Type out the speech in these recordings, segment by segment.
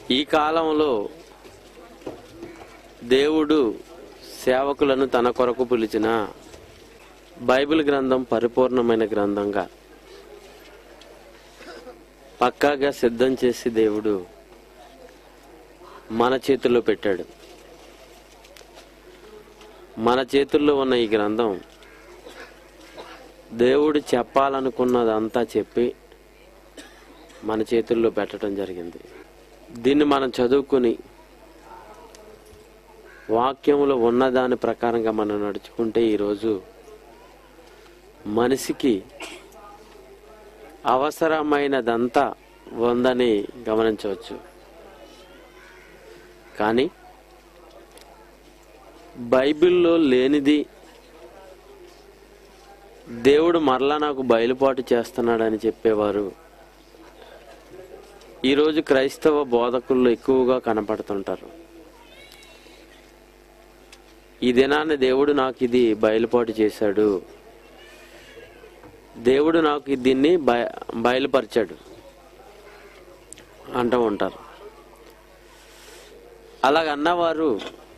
ఈ కాలంలో దేవుడు సేవకులను తన కొరకు పిలిచిన బైబిల్ గ్రంథం పరిపూర్ణమైన గ్రంథంగా పక్కాగా సిద్ధం చేసి దేవుడు మన చేతుల్లో పెట్టాడు మన చేతుల్లో ఉన్న ఈ గ్రంథం దేవుడు చెప్పాలనుకున్నదంతా చెప్పి మన చేతుల్లో పెట్టడం జరిగింది దీన్ని మనం చదువుకుని వాక్యంలో ఉన్నదాని ప్రకారంగా మనం నడుచుకుంటే ఈరోజు మనిషికి అవసరమైనదంతా ఉందని గమనించవచ్చు కానీ బైబిల్లో లేనిది దేవుడు మరలా నాకు బయలుపాటు చేస్తున్నాడని చెప్పేవారు ఈరోజు క్రైస్తవ బోధకుల్లో ఎక్కువగా కనపడుతుంటారు ఈ దినాన్ని దేవుడు నాకు ఇది బయలుపాటు చేశాడు దేవుడు నాకు దీన్ని బయ బయలుపరిచాడు అంటూ ఉంటారు అలాగన్నవారు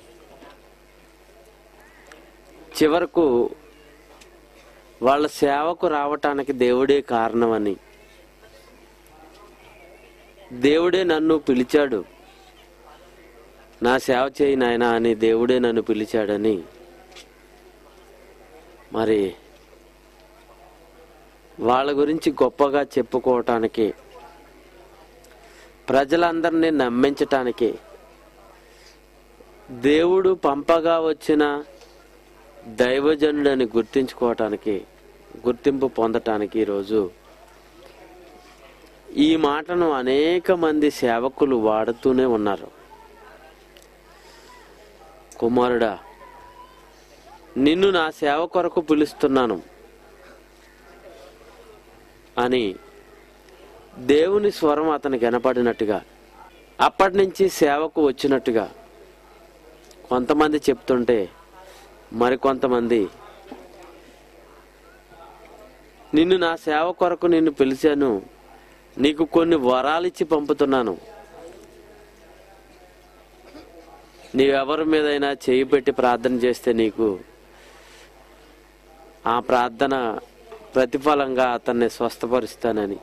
చివరకు వాళ్ళ సేవకు రావటానికి దేవుడే కారణమని దేవుడే నన్ను పిలిచాడు నా సేవ చేయి నాయన అని దేవుడే నన్ను పిలిచాడని మరి వాళ్ళ గురించి గొప్పగా చెప్పుకోవటానికి ప్రజలందరినీ నమ్మించటానికి దేవుడు పంపగా వచ్చిన దైవజనుడని గుర్తించుకోవటానికి గుర్తింపు పొందటానికి ఈరోజు ఈ మాటను అనేక మంది సేవకులు వాడుతూనే ఉన్నారు కుమారుడా నిన్ను నా సేవ కొరకు పిలుస్తున్నాను అని దేవుని స్వరం అతనికి వినపడినట్టుగా అప్పటి నుంచి సేవకు వచ్చినట్టుగా కొంతమంది చెప్తుంటే మరికొంతమంది నిన్ను నా సేవ కొరకు నిన్ను పిలిచాను నీకు కొన్ని వరాలిచ్చి పంపుతున్నాను నీవెవరి మీదైనా చేయి పెట్టి ప్రార్థన చేస్తే నీకు ఆ ప్రార్థన ప్రతిఫలంగా అతన్ని స్వస్థపరుస్తానని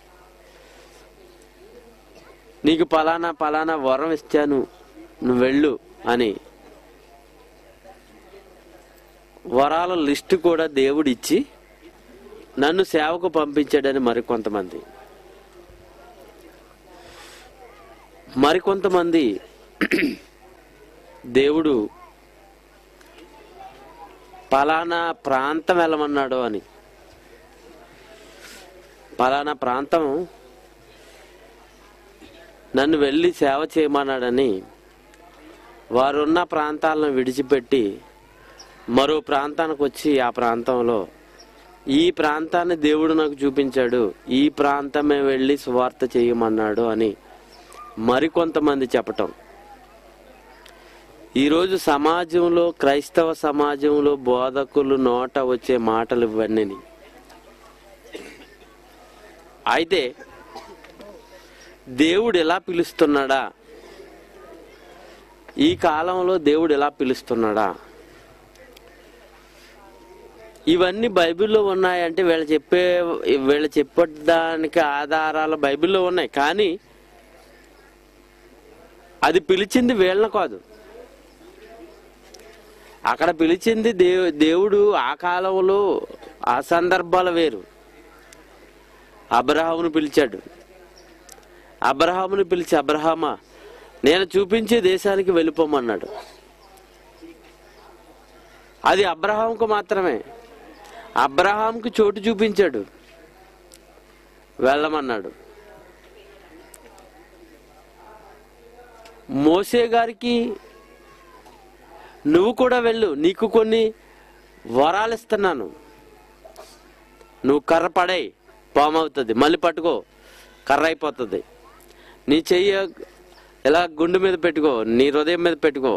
నీకు పలానా పలానా వరం ఇచ్చాను నువ్వు వెళ్ళు అని వరాల లిస్టు కూడా దేవుడిచ్చి నన్ను సేవకు పంపించాడని మరికొంతమంది మరికొంతమంది దేవుడు పలానా ప్రాంతం వెళ్ళమన్నాడు అని పలానా ప్రాంతం నన్ను వెళ్ళి సేవ చేయమన్నాడని వారున్న ప్రాంతాలను విడిచిపెట్టి మరో ప్రాంతానికి వచ్చి ఆ ప్రాంతంలో ఈ ప్రాంతాన్ని దేవుడు నాకు చూపించాడు ఈ ప్రాంతమే వెళ్ళి సువార్త చేయమన్నాడు అని మరికొంతమంది చెప్పటం ఈరోజు సమాజంలో క్రైస్తవ సమాజంలో బోధకులు నోట వచ్చే మాటలు ఇవన్నీ అయితే దేవుడు ఎలా పిలుస్తున్నాడా ఈ కాలంలో దేవుడు ఎలా పిలుస్తున్నాడా ఇవన్నీ బైబిల్లో ఉన్నాయంటే వీళ్ళు చెప్పే వీళ్ళు చెప్పడానికి ఆధారాలు బైబిల్లో ఉన్నాయి కానీ అది పిలిచింది వీళ్ళని కాదు అక్కడ పిలిచింది దేవు దేవుడు ఆ కాలంలో ఆ సందర్భాలు వేరు అబ్రహామును పిలిచాడు అబ్రహామును పిలిచి అబ్రహామా నేను చూపించే దేశానికి వెళ్ళిపోమన్నాడు అది అబ్రహాంకు మాత్రమే అబ్రహాంకు చోటు చూపించాడు వెళ్ళమన్నాడు మోసే గారికి నువ్వు కూడా వెళ్ళు నీకు కొన్ని వరాలు ఇస్తున్నాను నువ్వు కర్ర పడే పామవుతుంది మళ్ళీ పట్టుకో కర్ర అయిపోతుంది నీ చెయ్యి ఇలా గుండె మీద పెట్టుకో నీ హృదయం మీద పెట్టుకో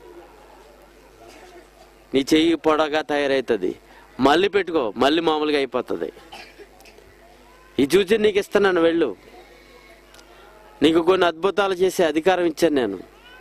నీ చెయ్యి పొడగా తయారవుతుంది మళ్ళీ పెట్టుకో మళ్ళీ మామూలుగా అయిపోతుంది ఈ చూసి నీకు ఇస్తున్నాను వెళ్ళు నీకు కొన్ని అద్భుతాలు చేసే అధికారం ఇచ్చాను నేను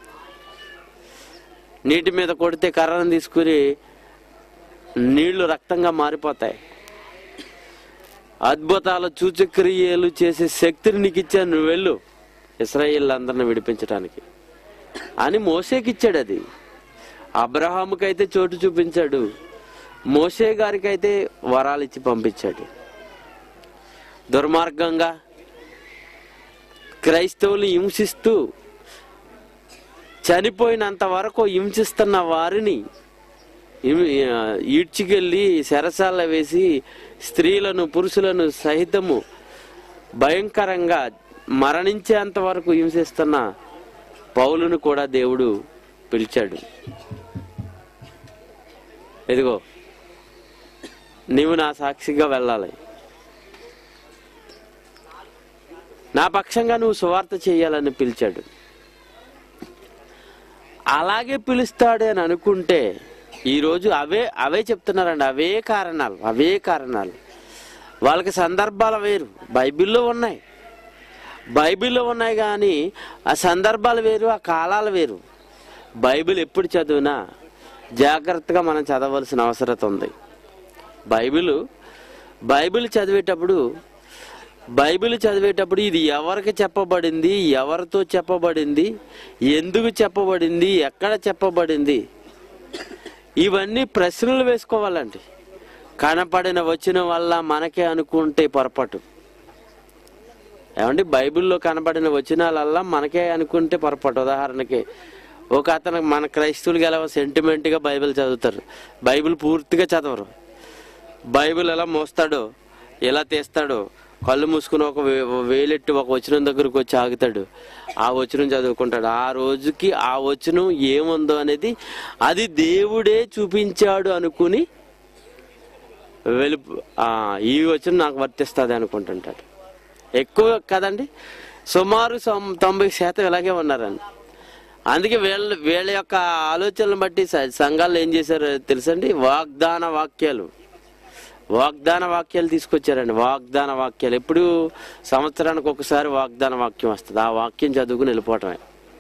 నీటి మీద కొడితే కర్రను తీసుకుని నీళ్లు రక్తంగా మారిపోతాయి అద్భుతాలు సూచక్రియలు చేసే శక్తిని నీకు ఇచ్చాను నువ్వు వెళ్ళు ఇస్రాయిల్ అందరిని విడిపించడానికి అని మోసేకిచ్చాడు అది అబ్రహాముకైతే చోటు చూపించాడు మోసే గారికైతే వరాలు ఇచ్చి పంపించాడు దుర్మార్గంగా క్రైస్తవులు హింసిస్తూ చనిపోయినంత వరకు హింసిస్తున్న వారిని ఇం- ఆ, ఈడ్చికెళ్ళి సెరసాల వేసి స్త్రీలను పురుషులను సహితము భయంకరంగా మరణించేంత వరకు హింసిస్తున్న పౌలును కూడా దేవుడు పిలిచాడు ఇదిగో నీవు నా సాక్షిగా వెళ్ళాలి నా పక్షంగా నువ్వు సువార్త చేయాలని పిలిచాడు అలాగే పిలుస్తాడు అని అనుకుంటే ఈరోజు అవే అవే చెప్తున్నారండి అవే కారణాలు అవే కారణాలు వాళ్ళకి సందర్భాలు వేరు బైబిల్లో ఉన్నాయి బైబిల్లో ఉన్నాయి కానీ ఆ సందర్భాలు వేరు ఆ కాలాలు వేరు బైబిల్ ఎప్పుడు చదివినా జాగ్రత్తగా మనం చదవలసిన అవసరత ఉంది బైబిల్ బైబిల్ చదివేటప్పుడు బైబిల్ చదివేటప్పుడు ఇది ఎవరికి చెప్పబడింది ఎవరితో చెప్పబడింది ఎందుకు చెప్పబడింది ఎక్కడ చెప్పబడింది ఇవన్నీ ప్రశ్నలు వేసుకోవాలండి కనపడిన వచ్చిన వల్ల మనకే అనుకుంటే పొరపాటు ఏమండి బైబిల్లో కనబడిన వచనాలల్లా మనకే అనుకుంటే పొరపాటు ఉదాహరణకి ఒక అతను మన క్రైస్తవులకి ఎలా సెంటిమెంట్గా బైబిల్ చదువుతారు బైబిల్ పూర్తిగా చదవరు బైబిల్ ఎలా మోస్తాడో ఎలా తీస్తాడో కళ్ళు మూసుకుని ఒక వే- వేలెట్టి ఒక వచనం దగ్గరకు వచ్చి ఆగుతాడు ఆ వచనం చదువుకుంటాడు ఆ రోజుకి ఆ వచనం ఏముందో అనేది అది దేవుడే చూపించాడు అనుకుని వెలుపు ఆ, ఈ వచనం నాకు వర్తిస్తుంది అనుకుంటుంటాడు ఎక్కువ కదండి సుమారు సం- తొంభై శాతం ఇలాగే ఉన్నారండి అందుకే వీళ్ళ వీళ్ళ యొక్క ఆలోచనలు బట్టి స- సంఘాలు ఏం చేశారో తెలుసండి వాగ్దాన వాక్యాలు వాగ్దాన వాక్యాలు తీసుకొచ్చారండి వాగ్దాన వాక్యాలు ఎప్పుడు సంవత్సరానికి ఒకసారి వాగ్దాన వాక్యం వస్తుంది ఆ వాక్యం చదువుకుని వెళ్ళిపోవటమే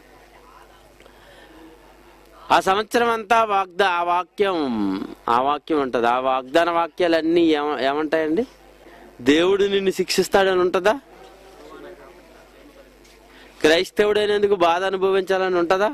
ఆ సంవత్సరం అంతా వాగ్దా ఆ వాక్యం ఆ వాక్యం ఉంటుంది ఆ వాగ్దాన వాక్యాలన్నీ ఏమ ఏమంటాయండి దేవుడు నిన్ను శిక్షిస్తాడని ఉంటుందా క్రైస్తవుడైనందుకు బాధ అనుభవించాలని ఉంటుందా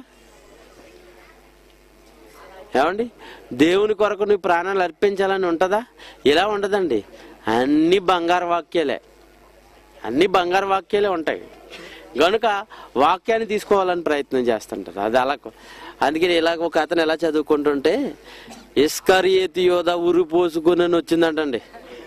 ఏమండి దేవుని కొరకు నీ ప్రాణాలు అర్పించాలని ఉంటుందా ఇలా ఉండదండి అన్ని బంగారు వాక్యాలే అన్ని బంగారు వాక్యాలే ఉంటాయి గనుక వాక్యాన్ని తీసుకోవాలని ప్రయత్నం చేస్తుంటారు అది అలా అందుకని ఇలాగ ఒక అతను ఎలా చదువుకుంటుంటే ఇస్కరియేతి యోధ ఉరి పోసుకుని వచ్చిందంటండి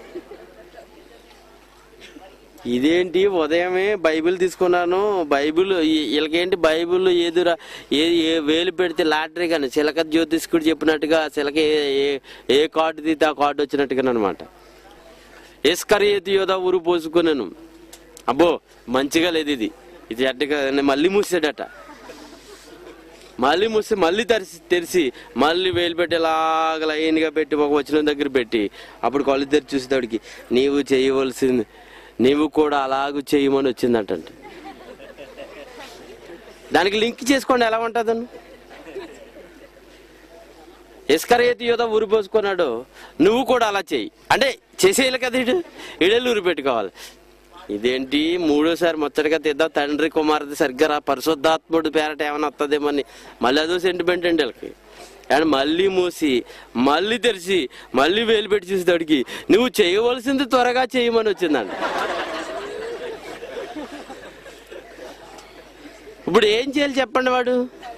ఇదేంటి ఉదయమే బైబిల్ తీసుకున్నాను బైబిల్ ఈ- వీళ్ళకేంటి బైబిల్ ఎదురా ఏ ఏ వేలు పెడితే లాటరీ కానీ చిలక జ్యోతిష్కుడు చెప్పినట్టుగా చిలక ఏ ఏ- ఏ కార్డు తీతే ఆ కార్డు వచ్చినట్టుగా అనమాట ఇస్కరియేతి యోధ ఊరు పోసుకున్నాను అబ్బో మంచిగా లేదు ఇది ఇది అడ్డగా మళ్ళీ మూసాడట మళ్ళీ మూసి మళ్ళీ తెరిచి తెరిచి మళ్ళీ వేలు పెట్టి ఇలాగ లైన్గా పెట్టి ఒక వచ్చిన దగ్గర పెట్టి అప్పుడు కళ్ళు తెరిచి చూసేవాడికి నీవు చేయవలసింది నీవు కూడా అలాగూ చేయమని వచ్చిందటండి దానికి లింక్ చేసుకోండి ఎలా ఉంటుందని ఇస్కరేతి యోధ ఊరి పోసుకున్నాడు నువ్వు కూడా అలా చెయ్యి అంటే చేసేయాలి కదా ఇడు ఇడేళ్ళు ఊరి పెట్టుకోవాలి ఇదేంటి మూడోసారి ముచ్చటగా తీద్దాం తండ్రి కుమార్తె సరిగ్గా రా పరిశుద్ధాత్ముడు పేరట ఏమైనా వస్తుందేమని మళ్ళీ అదో సెంటిమెంట్ అండి వీళ్ళకి అండ్ మళ్ళీ మూసి మళ్ళీ తెరిచి మళ్ళీ వేలు పెట్టి చూసేవాడికి నువ్వు చేయవలసింది త్వరగా చేయమని వచ్చిందండి ఇప్పుడు ఏం చేయాలి చెప్పండి వాడు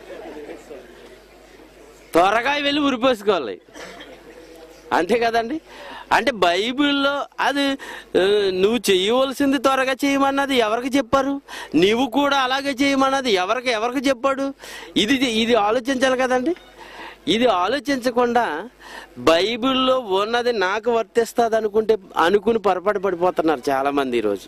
త్వరగా వెళ్ళి ఉరిపోసుకోవాలి అంతే కదండి అంటే బైబిల్లో అది ఆ, నువ్వు చేయవలసింది త్వరగా చేయమన్నది ఎవరికి చెప్పారు నీవు కూడా అలాగే చేయమన్నది ఎవరికి ఎవరికి చెప్పాడు ఇది ఇది ఆలోచించాలి కదండి ఇది ఆలోచించకుండా బైబిల్లో ఉన్నది నాకు వర్తిస్తుంది అనుకుంటే అనుకుని పొరపాటు పడిపోతున్నారు చాలా మంది ఈరోజు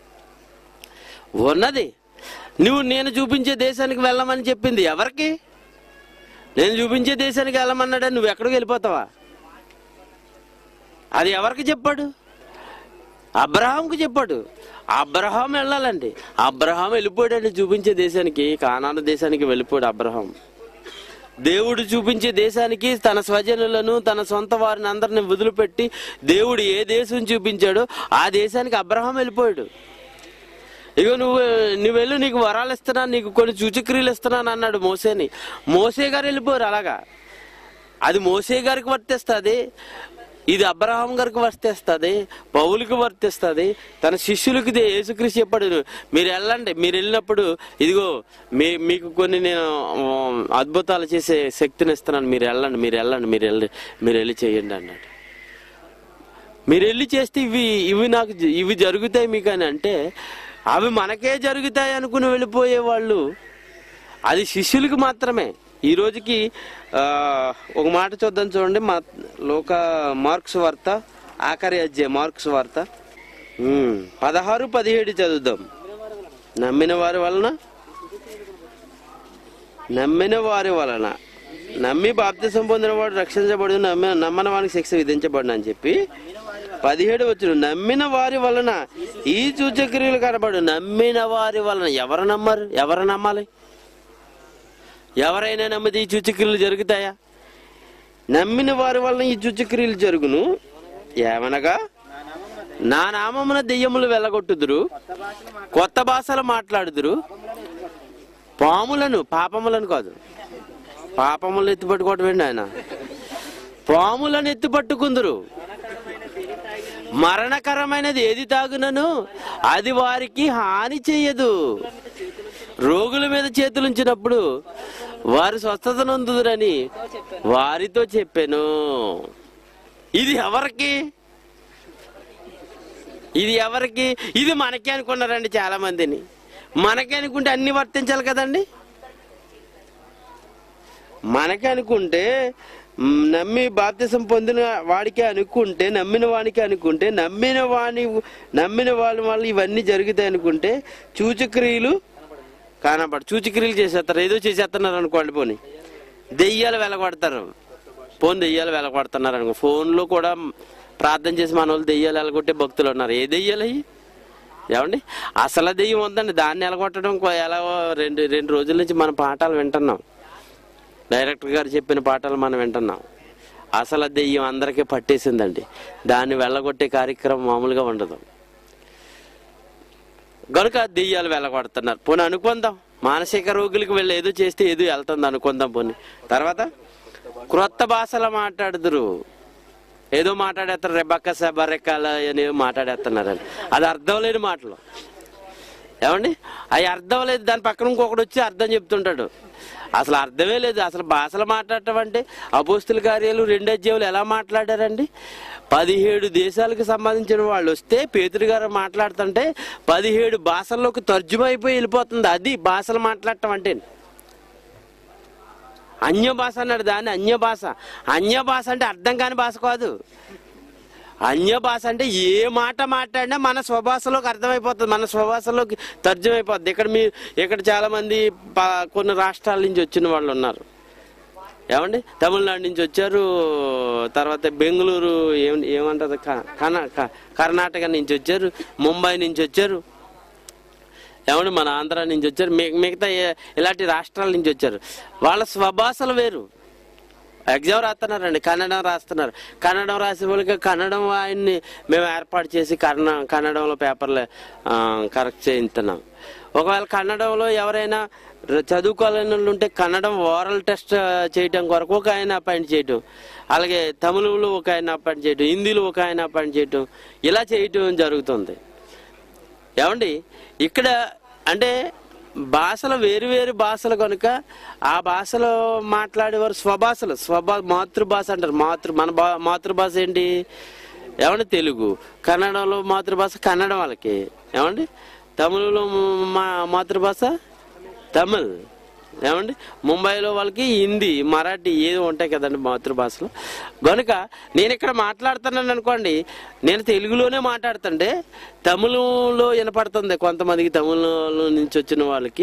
ఉన్నది నువ్వు నేను చూపించే దేశానికి వెళ్ళమని చెప్పింది ఎవరికి నేను చూపించే దేశానికి వెళ్ళమన్నాడా నువ్వు ఎక్కడికి వెళ్ళిపోతావా అది ఎవరికి చెప్పాడు అబ్రహాంకు చెప్పాడు అబ్రహాం వెళ్ళాలండి అబ్రహాం వెళ్ళిపోయాడండి చూపించే దేశానికి కానాన దేశానికి వెళ్ళిపోయాడు అబ్రహాం దేవుడు చూపించే దేశానికి తన స్వజనులను తన సొంత వారిని అందరిని వదిలిపెట్టి దేవుడు ఏ దేశం చూపించాడో ఆ దేశానికి అబ్రహాం వెళ్ళిపోయాడు ఇగో నువ్వు నువ్వు వెళ్ళు నీకు వరాలు ఇస్తున్నాను నీకు కొన్ని సూచక్రియలు ఇస్తున్నాను అన్నాడు మోసేని మోసే గారు వెళ్ళిపోయారు అలాగా అది మోసే గారికి వర్తిస్తుంది ఇది అబ్రహాం గారికి వర్తిస్తుంది పౌలుకి వర్తిస్తుంది తన శిష్యులకి ఇది యేసుక్రీస్తు చెప్పాడు మీరు వెళ్ళండి మీరు వెళ్ళినప్పుడు ఇదిగో మీ మీకు కొన్ని నేను ఉమ్, అద్భుతాలు చేసే శక్తిని ఇస్తున్నాను మీరు వెళ్ళండి మీరు వెళ్ళండి మీరు వెళ్ళి మీరు వెళ్ళి చేయండి అన్నాడు మీరు వెళ్ళి చేస్తే ఇవి ఇవి నాకు జ- ఇవి జరుగుతాయి మీకు అని అంటే అవి మనకే జరుగుతాయి అనుకుని వెళ్ళిపోయే వాళ్ళు అది శిష్యులకి మాత్రమే ఈ రోజుకి ఆ, ఒక మాట చూద్దాం చూడండి మా లోక మార్క్స్ వార్త ఆఖరి అధ్యాయ మార్క్స్ వార్త ఉమ్, పదహారు పదిహేడు చదువుదాం నమ్మిన వారి వలన నమ్మిన వారి వలన నమ్మి బాప్తిసం పొందిన వాడు రక్షించబడు నమ్మిన నమ్మని వానికి శిక్ష విధించబడిన అని చెప్పి పదిహేడు వచ్చిన నమ్మిన వారి వలన ఈ సూచక్రియలు కనబడు నమ్మిన వారి వలన ఎవరు నమ్మరు ఎవరు నమ్మాలి ఎవరైనా నమ్మితే ఈ సూచక్రియలు జరుగుతాయా నమ్మిన వారి వలన ఈ సూచక్రియలు జరుగును ఏమనగా నా నామమున దెయ్యములు వెళ్ళగొట్టుదురు కొత్త భాషలు మాట్లాడుదురు పాములను పాపములను కాదు పాపములను ఎత్తుపట్టుకోవటం ఏంటి ఆయన పాములను ఎత్తుపట్టుకుందరు మరణకరమైనది ఏది తాగునను అది వారికి హాని చెయ్యదు రోగుల మీద చేతులుంచినప్పుడు వారు స్వస్థత నొందుదురని వారితో చెప్పాను ఇది ఎవరికి ఇది ఎవరికి ఇది మనకే అనుకున్నారండి చాలా మందిని మనకే అనుకుంటే అన్ని వర్తించాలి కదండి మనకే అనుకుంటే మ్, నమ్మి బాప్తిసం పొందిన వాడికే అనుకుంటే నమ్మిన వానికి అనుకుంటే నమ్మిన వాని నమ్మిన వాళ్ళ వల్ల ఇవన్నీ జరుగుతాయి అనుకుంటే చూచక్రియలు కానబడు చూచక్రియలు చేసేస్తారు ఏదో చేసేస్తున్నారు అనుకోండి పోనీ దెయ్యాలు వెలగొడతారు ఫోన్ దెయ్యాలు వెలగొడుతున్నారు అనుకో ఫోన్లో కూడా ప్రార్థన చేసి మన వాళ్ళు దెయ్యాలు వెలగొట్టే భక్తులు ఉన్నారు ఏ దెయ్యాలు అయ్యి ఏమండి అసలు దెయ్యం ఉందండి దాన్ని ఎలగొట్టడం కొ- ఎలా రెండు రెండు రోజుల నుంచి మన పాఠాలు వింటున్నాం డైరెక్టర్ గారు చెప్పిన పాఠాలు మనం వింటున్నాం అసలు దెయ్యం అందరికీ పట్టేసిందండి దాన్ని వెళ్ళగొట్టే కార్యక్రమం మామూలుగా ఉండదు గనుక దెయ్యాలు వెళ్ళగొడుతున్నారు పోనీ అనుకుందాం మానసిక రోగులకు వెళ్ళి ఏదో చేస్తే ఏదో వెళ్తుంది అనుకుందాం పోనీ తర్వాత క్రొత్త భాషలో మాట్లాడుదురు ఏదో మాట్లాడేస్తారు రెబ్బక్క సబరెక్కల అని మాట్లాడేస్తున్నారు అని అది అర్థం లేని మాటలు ఏమండి అవి అర్థం లేదు దాని పక్కన ఇంకొకటి వచ్చి అర్థం చెప్తుంటాడు అసలు అర్థమే లేదు అసలు భాషలు మాట్లాడటం అంటే అపోస్తుల కార్యాలు రెండు అధ్యాయులు ఎలా మాట్లాడారండి పదిహేడు దేశాలకు సంబంధించిన వాళ్ళు వస్తే పేతురు గారు మాట్లాడుతుంటే పదిహేడు భాషల్లోకి తర్జుమైపోయి వెళ్ళిపోతుంది అది భాషలు మాట్లాడటం అంటే అన్య భాష అన్నాడు దాన్ని అన్య భాష అన్య భాష అంటే అర్థం కాని భాష కాదు అన్య భాష అంటే ఏ మాట మాట్లాడినా మన స్వభాషలోకి అర్థమైపోతుంది మన స్వభాషలోకి తర్జమైపోతుంది ఇక్కడ మీ ఇక్కడ చాలా మంది ప- కొన్ని రాష్ట్రాల నుంచి వచ్చిన వాళ్ళు ఉన్నారు ఏమండి తమిళనాడు నుంచి వచ్చారు తర్వాత బెంగళూరు ఏం ఏమంటారు క- కన- క- కర్ణాటక నుంచి వచ్చారు ముంబై నుంచి వచ్చారు ఏమండి మన ఆంధ్ర నుంచి వచ్చారు మి- మిగతా ఏ- ఇలాంటి రాష్ట్రాల నుంచి వచ్చారు వాళ్ళ స్వభాషలు వేరు ఎగ్జామ్ రాస్తున్నారండి కన్నడం రాస్తున్నారు కన్నడం రాసే వాళ్ళకి కన్నడం ఆయన్ని మేము ఏర్పాటు చేసి కన్న కన్నడంలో పేపర్లు ఆ, కరెక్ట్ చేయిస్తున్నాం ఒకవేళ కన్నడంలో ఎవరైనా ర- చదువుకోవాలని వాళ్ళు ఉంటే కన్నడం ఓరల్ టెస్ట్ చేయటం కొరకు ఒక ఆయన అపాయింట్ చేయటం అలాగే తమిళంలో ఒక ఆయన అపాయింట్ చేయటం హిందీలో ఒక ఆయన అపాయింట్ చేయటం ఇలా చేయటం జరుగుతుంది ఏమండి ఇక్కడ అంటే భాషలు వేరు వేరు భాషలు కనుక ఆ భాషలో మాట్లాడేవారు స్వభాషలు స్వభా మాతృభాష అంటారు మాతృ మన భా మాతృభాష ఏంటి ఏమండి తెలుగు కన్నడంలో మాతృభాష కన్నడం వాళ్ళకి ఏమండి తమిళలో మా మాతృభాష తమిళ్ ఏమండి ముంబైలో వాళ్ళకి హిందీ మరాఠీ ఏదో ఉంటాయి కదండి మాతృభాషలో కనుక నేను ఇక్కడ మాట్లాడుతున్నాను అనుకోండి నేను తెలుగులోనే మాట్లాడుతుంటే తమిళంలో వినపడుతుంది కొంతమందికి తమిళంలో నుంచి వచ్చిన వాళ్ళకి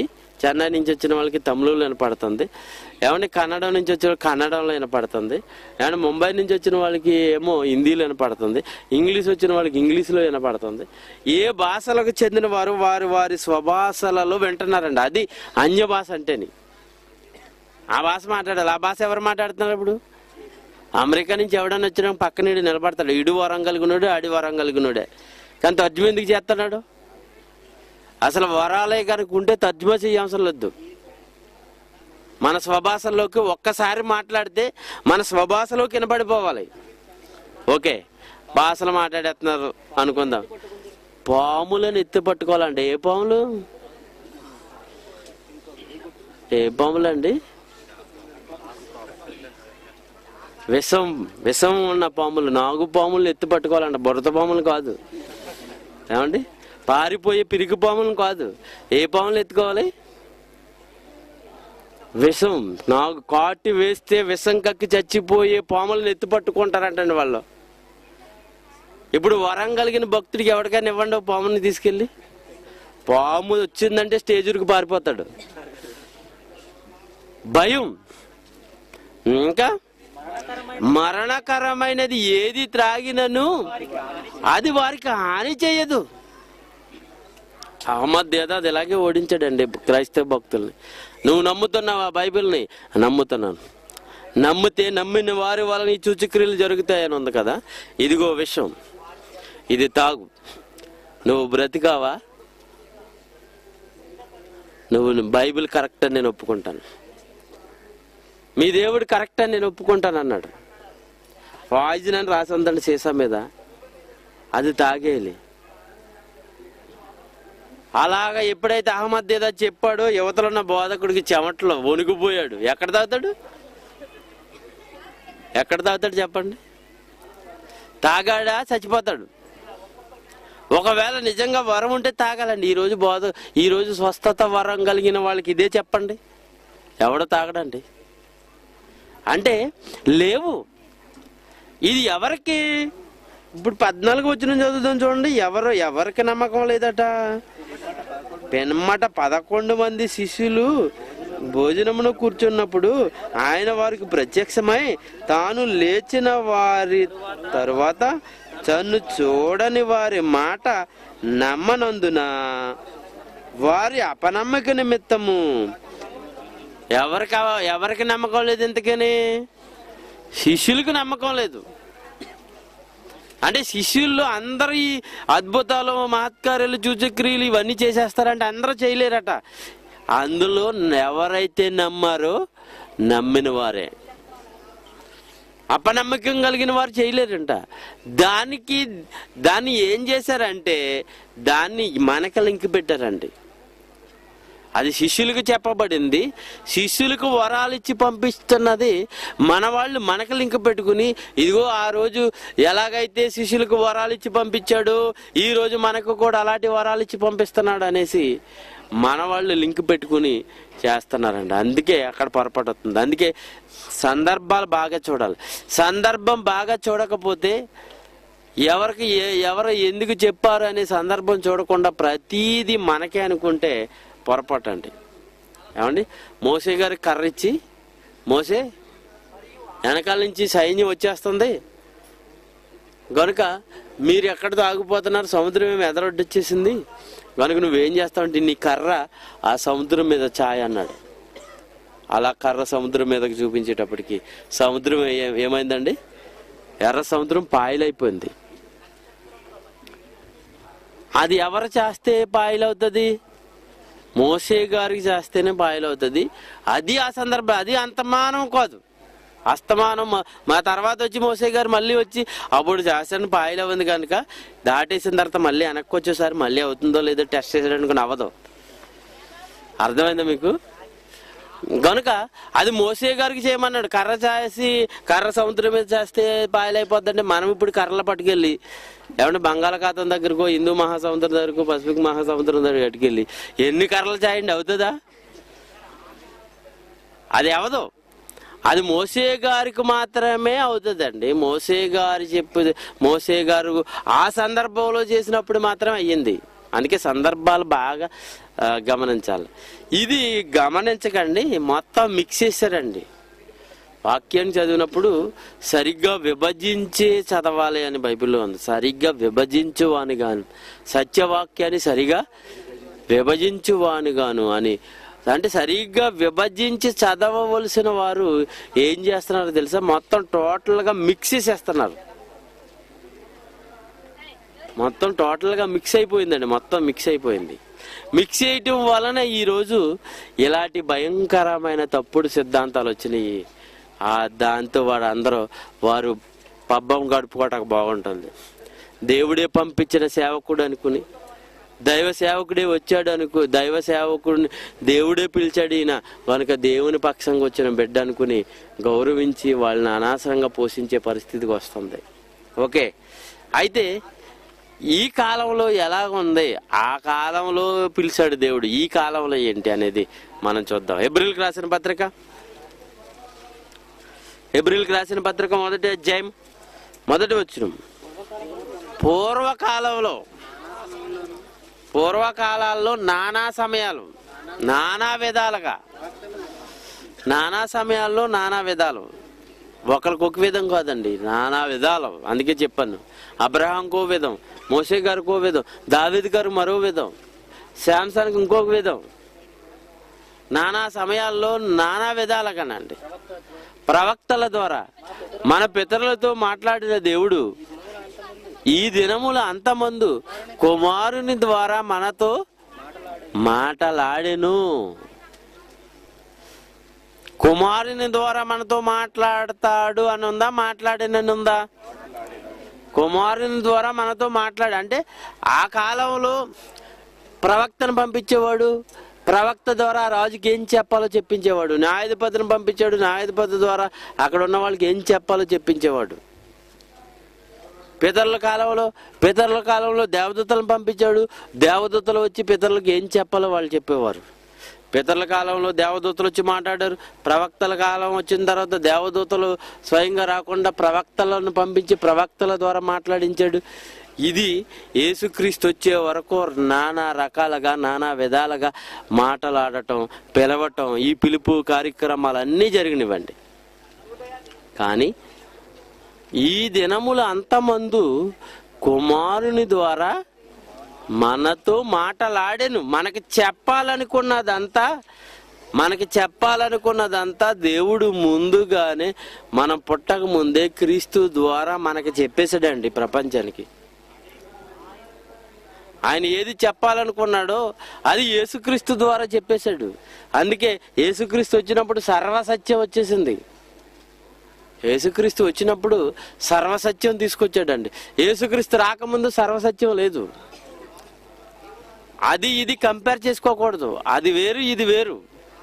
చెన్నై నుంచి వచ్చిన వాళ్ళకి తమిళంలో వినపడుతుంది ఏమంటే కన్నడ నుంచి వచ్చిన వాళ్ళకి కన్నడంలో వినపడుతుంది ఏమంటే ముంబై నుంచి వచ్చిన వాళ్ళకి ఏమో హిందీలో వినపడుతుంది ఇంగ్లీష్ వచ్చిన వాళ్ళకి ఇంగ్లీష్లో వినపడుతుంది ఏ భాషలకు చెందిన వారు వారి వారి స్వభాషలలో వింటున్నారండి అది అన్య భాష అంటేని ఆ భాష మాట్లాడాలి ఆ భాష ఎవరు మాట్లాడుతున్నారు ఇప్పుడు అమెరికా నుంచి ఎవడన్నా వచ్చినా పక్కన ఈడు నిలబడతాడు ఇడు వరం కలిగినోడు అడి వరం కలిగినోడే కానీ తర్జుమా ఎందుకు చేస్తున్నాడు అసలు వరాలే కనుక ఉంటే తర్జుమా చేయవసరం లేదు మన స్వభాషలోకి ఒక్కసారి మాట్లాడితే మన స్వభాషలోకి వినపడిపోవాలి ఓకే భాషలు మాట్లాడేస్తున్నారు అనుకుందాం పాములను ఎత్తి పట్టుకోవాలండి ఏ పాములు ఏ పాములు అండి విషం విషం ఉన్న పాములు నాగు పాములు ఎత్తి పట్టుకోవాలంట బురద పాములు కాదు ఏమండి పారిపోయే పిరికి పాములు కాదు ఏ పాములు ఎత్తుకోవాలి విషం నాకు కాటి వేస్తే విషం కక్కి చచ్చిపోయే పాములను ఎత్తి పట్టుకుంటారంటండి వాళ్ళు ఇప్పుడు వరం కలిగిన భక్తుడికి ఎవరికైనా ఇవ్వండి ఓ పాముని తీసుకెళ్ళి పాము వచ్చిందంటే స్టేజ్ వరకు పారిపోతాడు భయం ఇంకా మరణకరమైనది ఏది త్రాగినను అది వారికి హాని చేయదు అహ్మద్ అది ఇలాగే ఓడించాడండి క్రైస్తవ భక్తుల్ని నువ్వు నమ్ముతున్నావా బైబిల్ని నమ్ముతున్నాను నమ్మితే నమ్మిన వారి వలన ఈ సూచక్రియలు జరుగుతాయని ఉంది కదా ఇదిగో విషయం ఇది తాగు నువ్వు బ్రతికావా నువ్వు బైబిల్ కరెక్ట్ అని నేను ఒప్పుకుంటాను మీ దేవుడు కరెక్ట్ అని నేను ఒప్పుకుంటాను అన్నాడు పాయిజన్ అని రాసి ఉందండి సీసా మీద అది తాగేయాలి అలాగా ఎప్పుడైతే అహ్మద్ ఏదో చెప్పాడో యువతలో ఉన్న బోధకుడికి చెమట్లో వణుకుపోయాడు ఎక్కడ తాగుతాడు ఎక్కడ తాగుతాడు చెప్పండి తాగాడా చచ్చిపోతాడు ఒకవేళ నిజంగా వరం ఉంటే తాగాలండి ఈ రోజు బోధ ఈ రోజు స్వస్థత వరం కలిగిన వాళ్ళకి ఇదే చెప్పండి ఎవడో తాగడండి అంటే లేవు ఇది ఎవరికి ఇప్పుడు పద్నాలుగు వచ్చిన చదువుదాం చూడండి ఎవరు ఎవరికి నమ్మకం లేదట పెనమ్మట పదకొండు మంది శిష్యులు భోజనమును కూర్చున్నప్పుడు ఆయన వారికి ప్రత్యక్షమై తాను లేచిన వారి తరువాత తను చూడని వారి మాట నమ్మనందున వారి అపనమ్మక నిమిత్తము ఎవరికి ఎవరికి నమ్మకం లేదు ఇంతకని శిష్యులకు నమ్మకం లేదు అంటే శిష్యుల్లో అందరు ఈ అద్భుతాలు మహత్కార్యాలు సూచక్రియలు ఇవన్నీ చేసేస్తారంటే అందరూ చేయలేరట అందులో ఎవరైతే నమ్మారో నమ్మిన వారే అపనమ్మకం కలిగిన వారు చేయలేరంట దానికి దాన్ని ఏం చేశారంటే దాన్ని మనకి లింక్ పెట్టారండి అది శిష్యులకు చెప్పబడింది శిష్యులకు వరాలు ఇచ్చి పంపిస్తున్నది మన వాళ్ళు మనకు లింక్ పెట్టుకుని ఇదిగో ఆ రోజు ఎలాగైతే శిష్యులకు వరాలు ఇచ్చి పంపించాడు ఈ రోజు మనకు కూడా అలాంటి వరాలు ఇచ్చి పంపిస్తున్నాడు అనేసి మన వాళ్ళు లింక్ పెట్టుకుని చేస్తున్నారండి అందుకే అక్కడ పొరపాటు అవుతుంది అందుకే సందర్భాలు బాగా చూడాలి సందర్భం బాగా చూడకపోతే ఎవరికి ఏ- ఎవరు ఎందుకు చెప్పారు అనే సందర్భం చూడకుండా ప్రతీది మనకే అనుకుంటే పొరపాటు అండి ఏమండి మోసే గారి కర్ర ఇచ్చి మోసే వెనకాల నుంచి సైన్యం వచ్చేస్తుంది కనుక మీరు ఎక్కడ ఆగిపోతున్నారు సముద్రం ఏమి ఎదరొడ్డొచ్చేసింది కనుక నువ్వేం చేస్తావంటే నీ కర్ర ఆ సముద్రం మీద ఛాయ్ అన్నాడు అలా కర్ర సముద్రం మీదకి చూపించేటప్పటికి సముద్రం ఏ- ఏమైందండి ఎర్ర సముద్రం పాయలైపోయింది అది ఎవరు చేస్తే పాయలవుతుంది మోసే గారికి చేస్తేనే పాయలవుతుంది అది ఆ సందర్భం అది అంతమానం కాదు అస్తమానం మా- మా తర్వాత వచ్చి మోసే గారు మళ్ళీ వచ్చి అప్పుడు చేస్తాను పాయలు ఉంది కనుక దాటేసిన తర్వాత మళ్ళీ వెనక్కి వచ్చేసారి మళ్ళీ అవుతుందో లేదో టెస్ట్ చేసేయడానికి అవ్వదు అర్థమైందా మీకు గనుక అది మోసే గారికి చేయమన్నాడు కర్ర చేసి కర్ర సముద్రం మీద చేస్తే పాయలైపోద్దంటే మనం ఇప్పుడు కర్రలు పట్టుకెళ్ళి ఏమంటే బంగాళాఖాతం దగ్గరకో హిందూ మహాసముద్రం దగ్గరకో పసిఫిక్ మహాసముద్రం దగ్గర పట్టుకెళ్ళి ఎన్ని కర్రలు చేయండి అవుతుందా అది అవదు అది మోసే గారికి మాత్రమే అవుతుందండి మోసే గారు చెప్పు మోసే గారు ఆ సందర్భంలో చేసినప్పుడు మాత్రం అయ్యింది అందుకే సందర్భాలు బాగా ఆ, గమనించాలి ఇది గమనించకండి మొత్తం మిక్స్ చేశారండి వాక్యాన్ని చదివినప్పుడు సరిగ్గా విభజించే చదవాలి అని బైబిల్లో ఉంది సరిగ్గా విభజించువాని గాను సత్యవాక్యాన్ని సరిగా విభజించువానిగాను అని అంటే సరిగ్గా విభజించి చదవవలసిన వారు ఏం చేస్తున్నారో తెలుసా మొత్తం టోటల్గా మిక్స్ చేసేస్తున్నారు మొత్తం టోటల్గా మిక్స్ అయిపోయిందండి మొత్తం మిక్స్ అయిపోయింది మిక్స్ చేయటం వలన ఈరోజు ఇలాంటి భయంకరమైన తప్పుడు సిద్ధాంతాలు వచ్చినాయి ఆ దాంతో వాడు అందరూ వారు పబ్బం గడుపుకోవటానికి బాగుంటుంది దేవుడే పంపించిన సేవకుడు అనుకుని దైవ సేవకుడే వచ్చాడు అనుకో దైవ సేవకుడిని దేవుడే పిలిచాడు ఈయన కనుక దేవుని పక్షంగా వచ్చిన బిడ్డ అనుకుని గౌరవించి వాళ్ళని అనవసరంగా పోషించే పరిస్థితికి వస్తుంది ఓకే అయితే ఈ కాలంలో ఎలా ఉంది ఆ కాలంలో పిలిచాడు దేవుడు ఈ కాలంలో ఏంటి అనేది మనం చూద్దాం ఎబ్రిల్కి రాసిన పత్రిక ఎబ్రిల్కి రాసిన పత్రిక మొదటి అధ్యాయం మొదటి వచ్చిన పూర్వకాలంలో పూర్వకాలాల్లో నానా సమయాలు నానా విధాలుగా నానా సమయాల్లో నానా విధాలు ఒకరికి ఒక విధం కాదండి నానా విధాలు అందుకే చెప్పాను అబ్రహాంకో విధం మోసే గారికో విధం దావిద్ గారు మరో విధం శాంసన్కి ఇంకొక విధం నానా సమయాల్లో నానా విధాలుగానండి ప్రవక్తల ద్వారా మన పితరులతో మాట్లాడిన దేవుడు ఈ దినముల అంతమందు కుమారుని ద్వారా మనతో మాటలాడెను కుమారుని ద్వారా మనతో మాట్లాడతాడు అని ఉందా మాట్లాడినని ఉందా కుమారుని ద్వారా మనతో మాట్లాడు అంటే ఆ కాలంలో ప్రవక్తను పంపించేవాడు ప్రవక్త ద్వారా రాజుకి ఏం చెప్పాలో చెప్పించేవాడు న్యాయాధిపతిని పంపించాడు న్యాయాధిపతి ద్వారా అక్కడ ఉన్న వాళ్ళకి ఏం చెప్పాలో చెప్పించేవాడు పితరుల కాలంలో పితరుల కాలంలో దేవదూతలను పంపించాడు దేవదూతలు వచ్చి పితరులకు ఏం చెప్పాలో వాళ్ళు చెప్పేవారు పితరుల కాలంలో దేవదూతలు వచ్చి మాట్లాడారు ప్రవక్తల కాలం వచ్చిన తర్వాత దేవదూతలు స్వయంగా రాకుండా ప్రవక్తలను పంపించి ప్రవక్తల ద్వారా మాట్లాడించాడు ఇది యేసుక్రీస్తు వచ్చే వరకు నానా రకాలుగా నానా విధాలుగా మాటలాడటం పిలవటం ఈ పిలుపు కార్యక్రమాలన్నీ జరిగినవండి కానీ ఈ దినముల అంతమందు కుమారుని ద్వారా మనతో మాటలాడెను మనకి చెప్పాలనుకున్నదంతా మనకి చెప్పాలనుకున్నదంతా దేవుడు ముందుగానే మనం పుట్టక ముందే క్రీస్తు ద్వారా మనకి చెప్పేశాడండి ప్రపంచానికి ఆయన ఏది చెప్పాలనుకున్నాడో అది యేసుక్రీస్తు ద్వారా చెప్పేశాడు అందుకే యేసుక్రీస్తు వచ్చినప్పుడు సర్వసత్యం వచ్చేసింది యేసుక్రీస్తు వచ్చినప్పుడు సర్వసత్యం తీసుకొచ్చాడండి యేసుక్రీస్తు రాకముందు సర్వసత్యం లేదు అది ఇది కంపేర్ చేసుకోకూడదు అది వేరు ఇది వేరు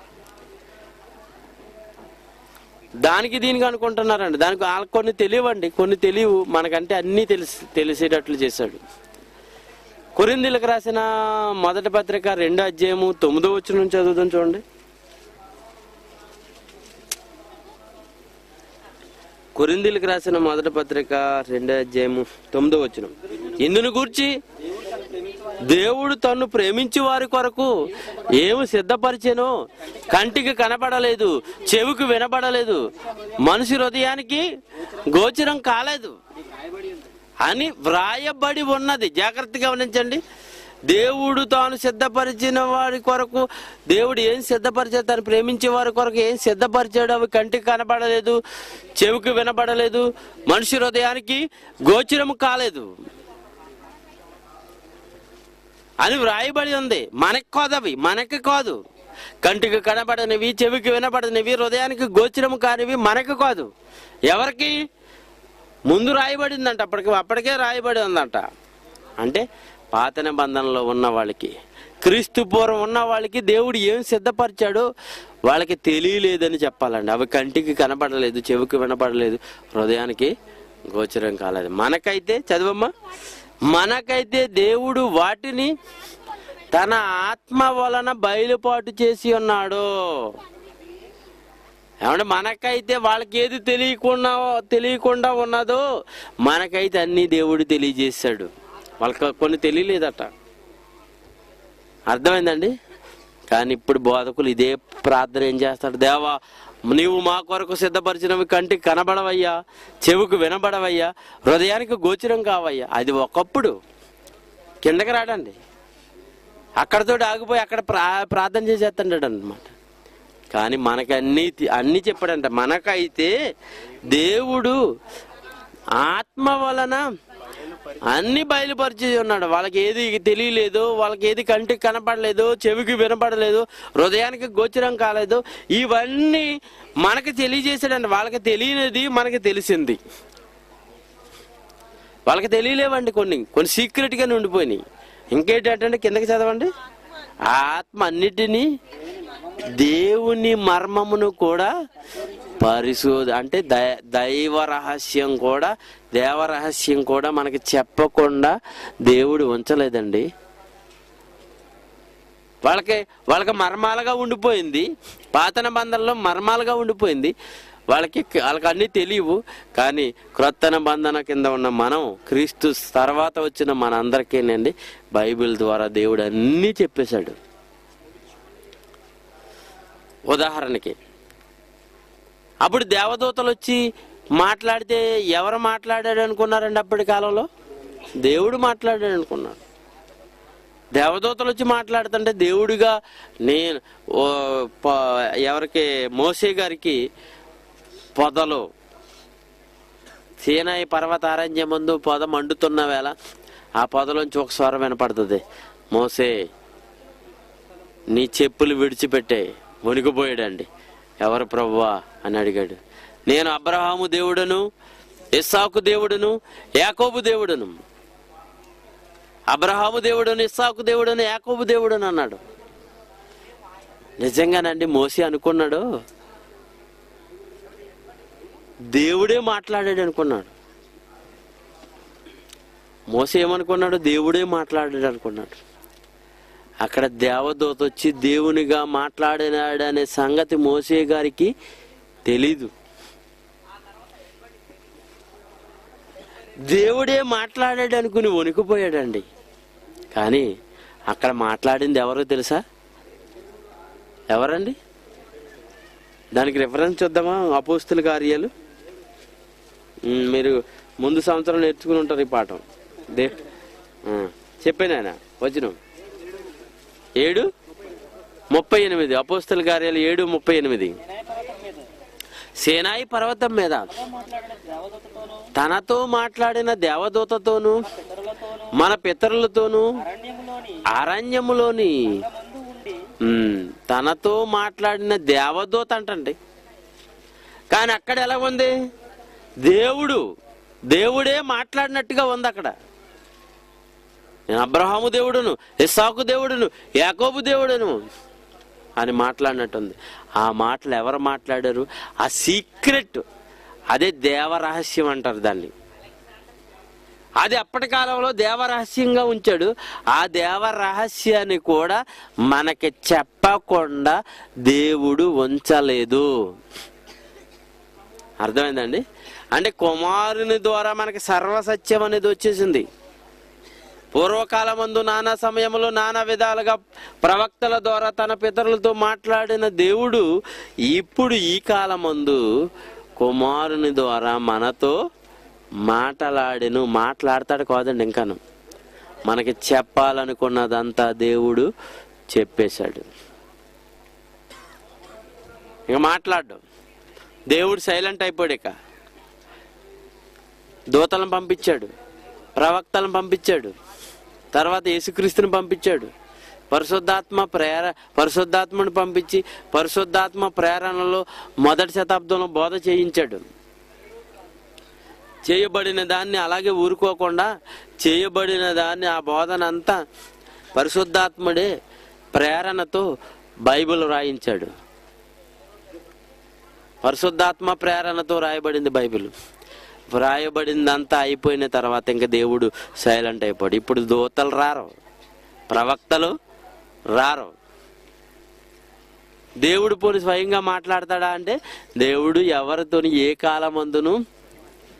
దానికి దీనికి అనుకుంటున్నారండి దానికి వాళ్ళకి కొన్ని తెలియవండి కొన్ని తెలియవు మనకంటే అన్నీ తెలిసి తెలిసేటట్లు చేశాడు కొరిందీలకు రాసిన మొదటి పత్రిక రెండో అధ్యాయము తొమ్మిదో వచ్చిన నుంచి చదువుదాం చూడండి కొరిందీలకు రాసిన మొదటి పత్రిక రెండో అధ్యాయము తొమ్మిదో వచ్చిన ఇందును గూర్చి దేవుడు తన్ను ప్రేమించి వారి కొరకు ఏమి సిద్ధపరిచెనో కంటికి కనబడలేదు చెవికి వినబడలేదు మనిషి హృదయానికి గోచరం కాలేదు అని వ్రాయబడి ఉన్నది జాగ్రత్తగా గమనించండి దేవుడు తాను సిద్ధపరిచిన వారి కొరకు దేవుడు ఏం సిద్ధపరిచాడు తను ప్రేమించే వారి కొరకు ఏం సిద్ధపరిచాడు అవి కంటికి కనబడలేదు చెవికి వినబడలేదు మనిషి హృదయానికి గోచరము కాలేదు అని వ్రాయబడి ఉంది మనకి కాదు అవి మనకి కాదు కంటికి కనబడనివి చెవికి వినబడనివి హృదయానికి గోచరము కానివి మనకి కాదు ఎవరికి ముందు రాయబడిందంట అప్పటికి అప్పటికే రాయబడి ఉందంట అంటే పాత నిబంధనలో ఉన్న వాళ్ళకి క్రీస్తు పూర్వం ఉన్న వాళ్ళకి దేవుడు ఏం సిద్ధపరిచాడో వాళ్ళకి తెలియలేదని చెప్పాలండి అవి కంటికి కనబడలేదు చెవికి వినపడలేదు హృదయానికి గోచరం కాలేదు మనకైతే చదవమ్మా మనకైతే దేవుడు వాటిని తన ఆత్మ వలన బయలుపాటు చేసి ఉన్నాడు ఏమంటే మనకైతే వాళ్ళకి ఏది తెలియకుండా తెలియకుండా ఉన్నదో మనకైతే అన్ని దేవుడు తెలియజేశాడు వాళ్ళకి కొన్ని తెలియలేదట అర్థమైందండి కానీ ఇప్పుడు బోధకులు ఇదే ప్రార్థన ఏం చేస్తాడు దేవా నీవు మా కొరకు సిద్ధపరిచినవి కంటికి కనబడవయ్యా చెవుకు వినబడవయ్యా హృదయానికి గోచరం కావయ్యా అది ఒకప్పుడు కిందకి రాడండి అక్కడతో ఆగిపోయి అక్కడ ప్రా ప్రార్థన చేసేస్తాడు అనమాట కానీ మనకి అన్ని అన్ని చెప్పాడంట మనకైతే దేవుడు ఆత్మ వలన అన్ని బయలుపరిచి ఉన్నాడు వాళ్ళకి ఏది తెలియలేదు వాళ్ళకి ఏది కంటికి కనపడలేదు చెవికి వినపడలేదు హృదయానికి గోచరం కాలేదు ఇవన్నీ మనకి తెలియజేసాడండి వాళ్ళకి తెలియనిది మనకి తెలిసింది వాళ్ళకి తెలియలేవండి కొన్ని కొన్ని సీక్రెట్ గా ఉండిపోయినాయి ఇంకేంటంటే కిందకి చదవండి ఆత్మ అన్నిటినీ దేవుని మర్మమును కూడా పరిశోధ అంటే దై- దైవ రహస్యం కూడా దేవ రహస్యం కూడా మనకి చెప్పకుండా దేవుడు ఉంచలేదండి వాళ్ళకి వాళ్ళకి మర్మాలుగా ఉండిపోయింది పాతన బంధంలో మర్మాలుగా ఉండిపోయింది వాళ్ళకి వాళ్ళకి అన్నీ తెలియవు కానీ క్రొత్త నిబంధన కింద ఉన్న మనం క్రీస్తు తర్వాత వచ్చిన మన అందరికీనండి బైబిల్ ద్వారా దేవుడు అన్నీ చెప్పేశాడు ఉదాహరణకి అప్పుడు దేవదూతలు వచ్చి మాట్లాడితే ఎవరు మాట్లాడాడు అనుకున్నారండి అప్పటి కాలంలో దేవుడు మాట్లాడాడు అనుకున్నారు దేవదూతలు వచ్చి మాట్లాడుతుంటే దేవుడిగా నేను ఓ ప- ఎవరికి మోసే గారికి పొదలు సీనాయి పర్వతారణ్యం ముందు పొద మండుతున్న వేళ ఆ పొదలోంచి ఒక స్వరం వినపడుతుంది మోసే నీ చెప్పులు విడిచిపెట్టే వణికిపోయాడండి ఎవరు ప్రభువా అని అడిగాడు నేను అబ్రహాము దేవుడను ఇస్సాకు దేవుడును యాకోబు దేవుడును అబ్రహాము దేవుడును ఇస్సాకు దేవుడును యాకోబు దేవుడును అన్నాడు నిజంగానండి మోసి అనుకున్నాడు దేవుడే మాట్లాడాడు అనుకున్నాడు మోస ఏమనుకున్నాడు దేవుడే మాట్లాడాడు అనుకున్నాడు అక్కడ దేవదూత వచ్చి దేవునిగా మాట్లాడినాడు అనే సంగతి మోసే గారికి తెలీదు దేవుడే మాట్లాడాడు అనుకుని వణికిపోయాడండి కానీ అక్కడ మాట్లాడింది ఎవరో తెలుసా ఎవరండి దానికి రిఫరెన్స్ చూద్దామా అపోస్తుల కార్యాలు ఉమ్, మీరు ముందు సంవత్సరం నేర్చుకుని ఉంటారు ఈ పాఠం దే చెప్పాను వచనం ఏడు ముప్పై ఎనిమిది అపోస్తుల కార్యాలు ఏడు ముప్పై ఎనిమిది సేనాయి పర్వతం మీద మాట్లాడిన దేవదూతతోనూ తనతో మాట్లాడిన దేవదూతతోను ఇతరులతోనూ మన పితరులతోనూ అరణ్యములోని అరణ్యములోని ముందు ఉండి ఉమ్, తనతో మాట్లాడిన దేవదూత అంటండి కానీ అక్కడ ఎలా ఉంది దేవుడు దేవుడే మాట్లాడినట్టుగా ఉంది అక్కడ నేను అబ్రహాము దేవుడును ఇస్సాకు దేవుడును యాకోబు దేవుడును అని మాట్లాడినట్టుంది ఆ మాటలు ఎవరు మాట్లాడారు ఆ సీక్రెట్ అదే దేవరహస్యం అంటారు దాన్ని అది అప్పటి కాలంలో దేవరహస్యంగా ఉంచాడు ఆ దేవరహస్యాన్ని కూడా మనకి చెప్పకుండా దేవుడు ఉంచలేదు అర్థమైందండి అంటే కుమారుని ద్వారా మనకి సర్వసత్యం అనేది వచ్చేసింది పూర్వకాలమందు నానా సమయంలో నానా విధాలుగా ప్రవక్తల ద్వారా తన పితరులతో మాట్లాడిన దేవుడు ఇప్పుడు ఈ కాలమందు కుమారుని ద్వారా మనతో మాట్లాడిను మాట్లాడతాడు కాదండి ఇంకాను మనకి చెప్పాలనుకున్నదంతా దేవుడు చెప్పేశాడు ఇక మాట్లాడు దేవుడు సైలెంట్ అయిపోయాడు ఇక దూతలను పంపించాడు ప్రవక్తలను పంపించాడు తర్వాత యేసుక్రీస్తుని పంపించాడు పరిశుద్ధాత్మ ప్రేర పరిశుద్ధాత్మను పంపించి పరిశుద్ధాత్మ ప్రేరణలో మొదటి శతాబ్దంలో బోధ చేయించాడు చేయబడిన దాన్ని అలాగే ఊరుకోకుండా చేయబడిన దాన్ని ఆ బోధన అంతా పరిశుద్ధాత్ముడే ప్రేరణతో బైబిల్ రాయించాడు పరిశుద్ధాత్మ ప్రేరణతో రాయబడింది బైబిల్ వ్రాయబడిందంతా అయిపోయిన తర్వాత ఇంకా దేవుడు సైలెంట్ అయిపోయాడు ఇప్పుడు దూతలు రారు ప్రవక్తలు రారు దేవుడు పోని స్వయంగా మాట్లాడతాడా అంటే దేవుడు ఎవరితోని ఏ కాలమందును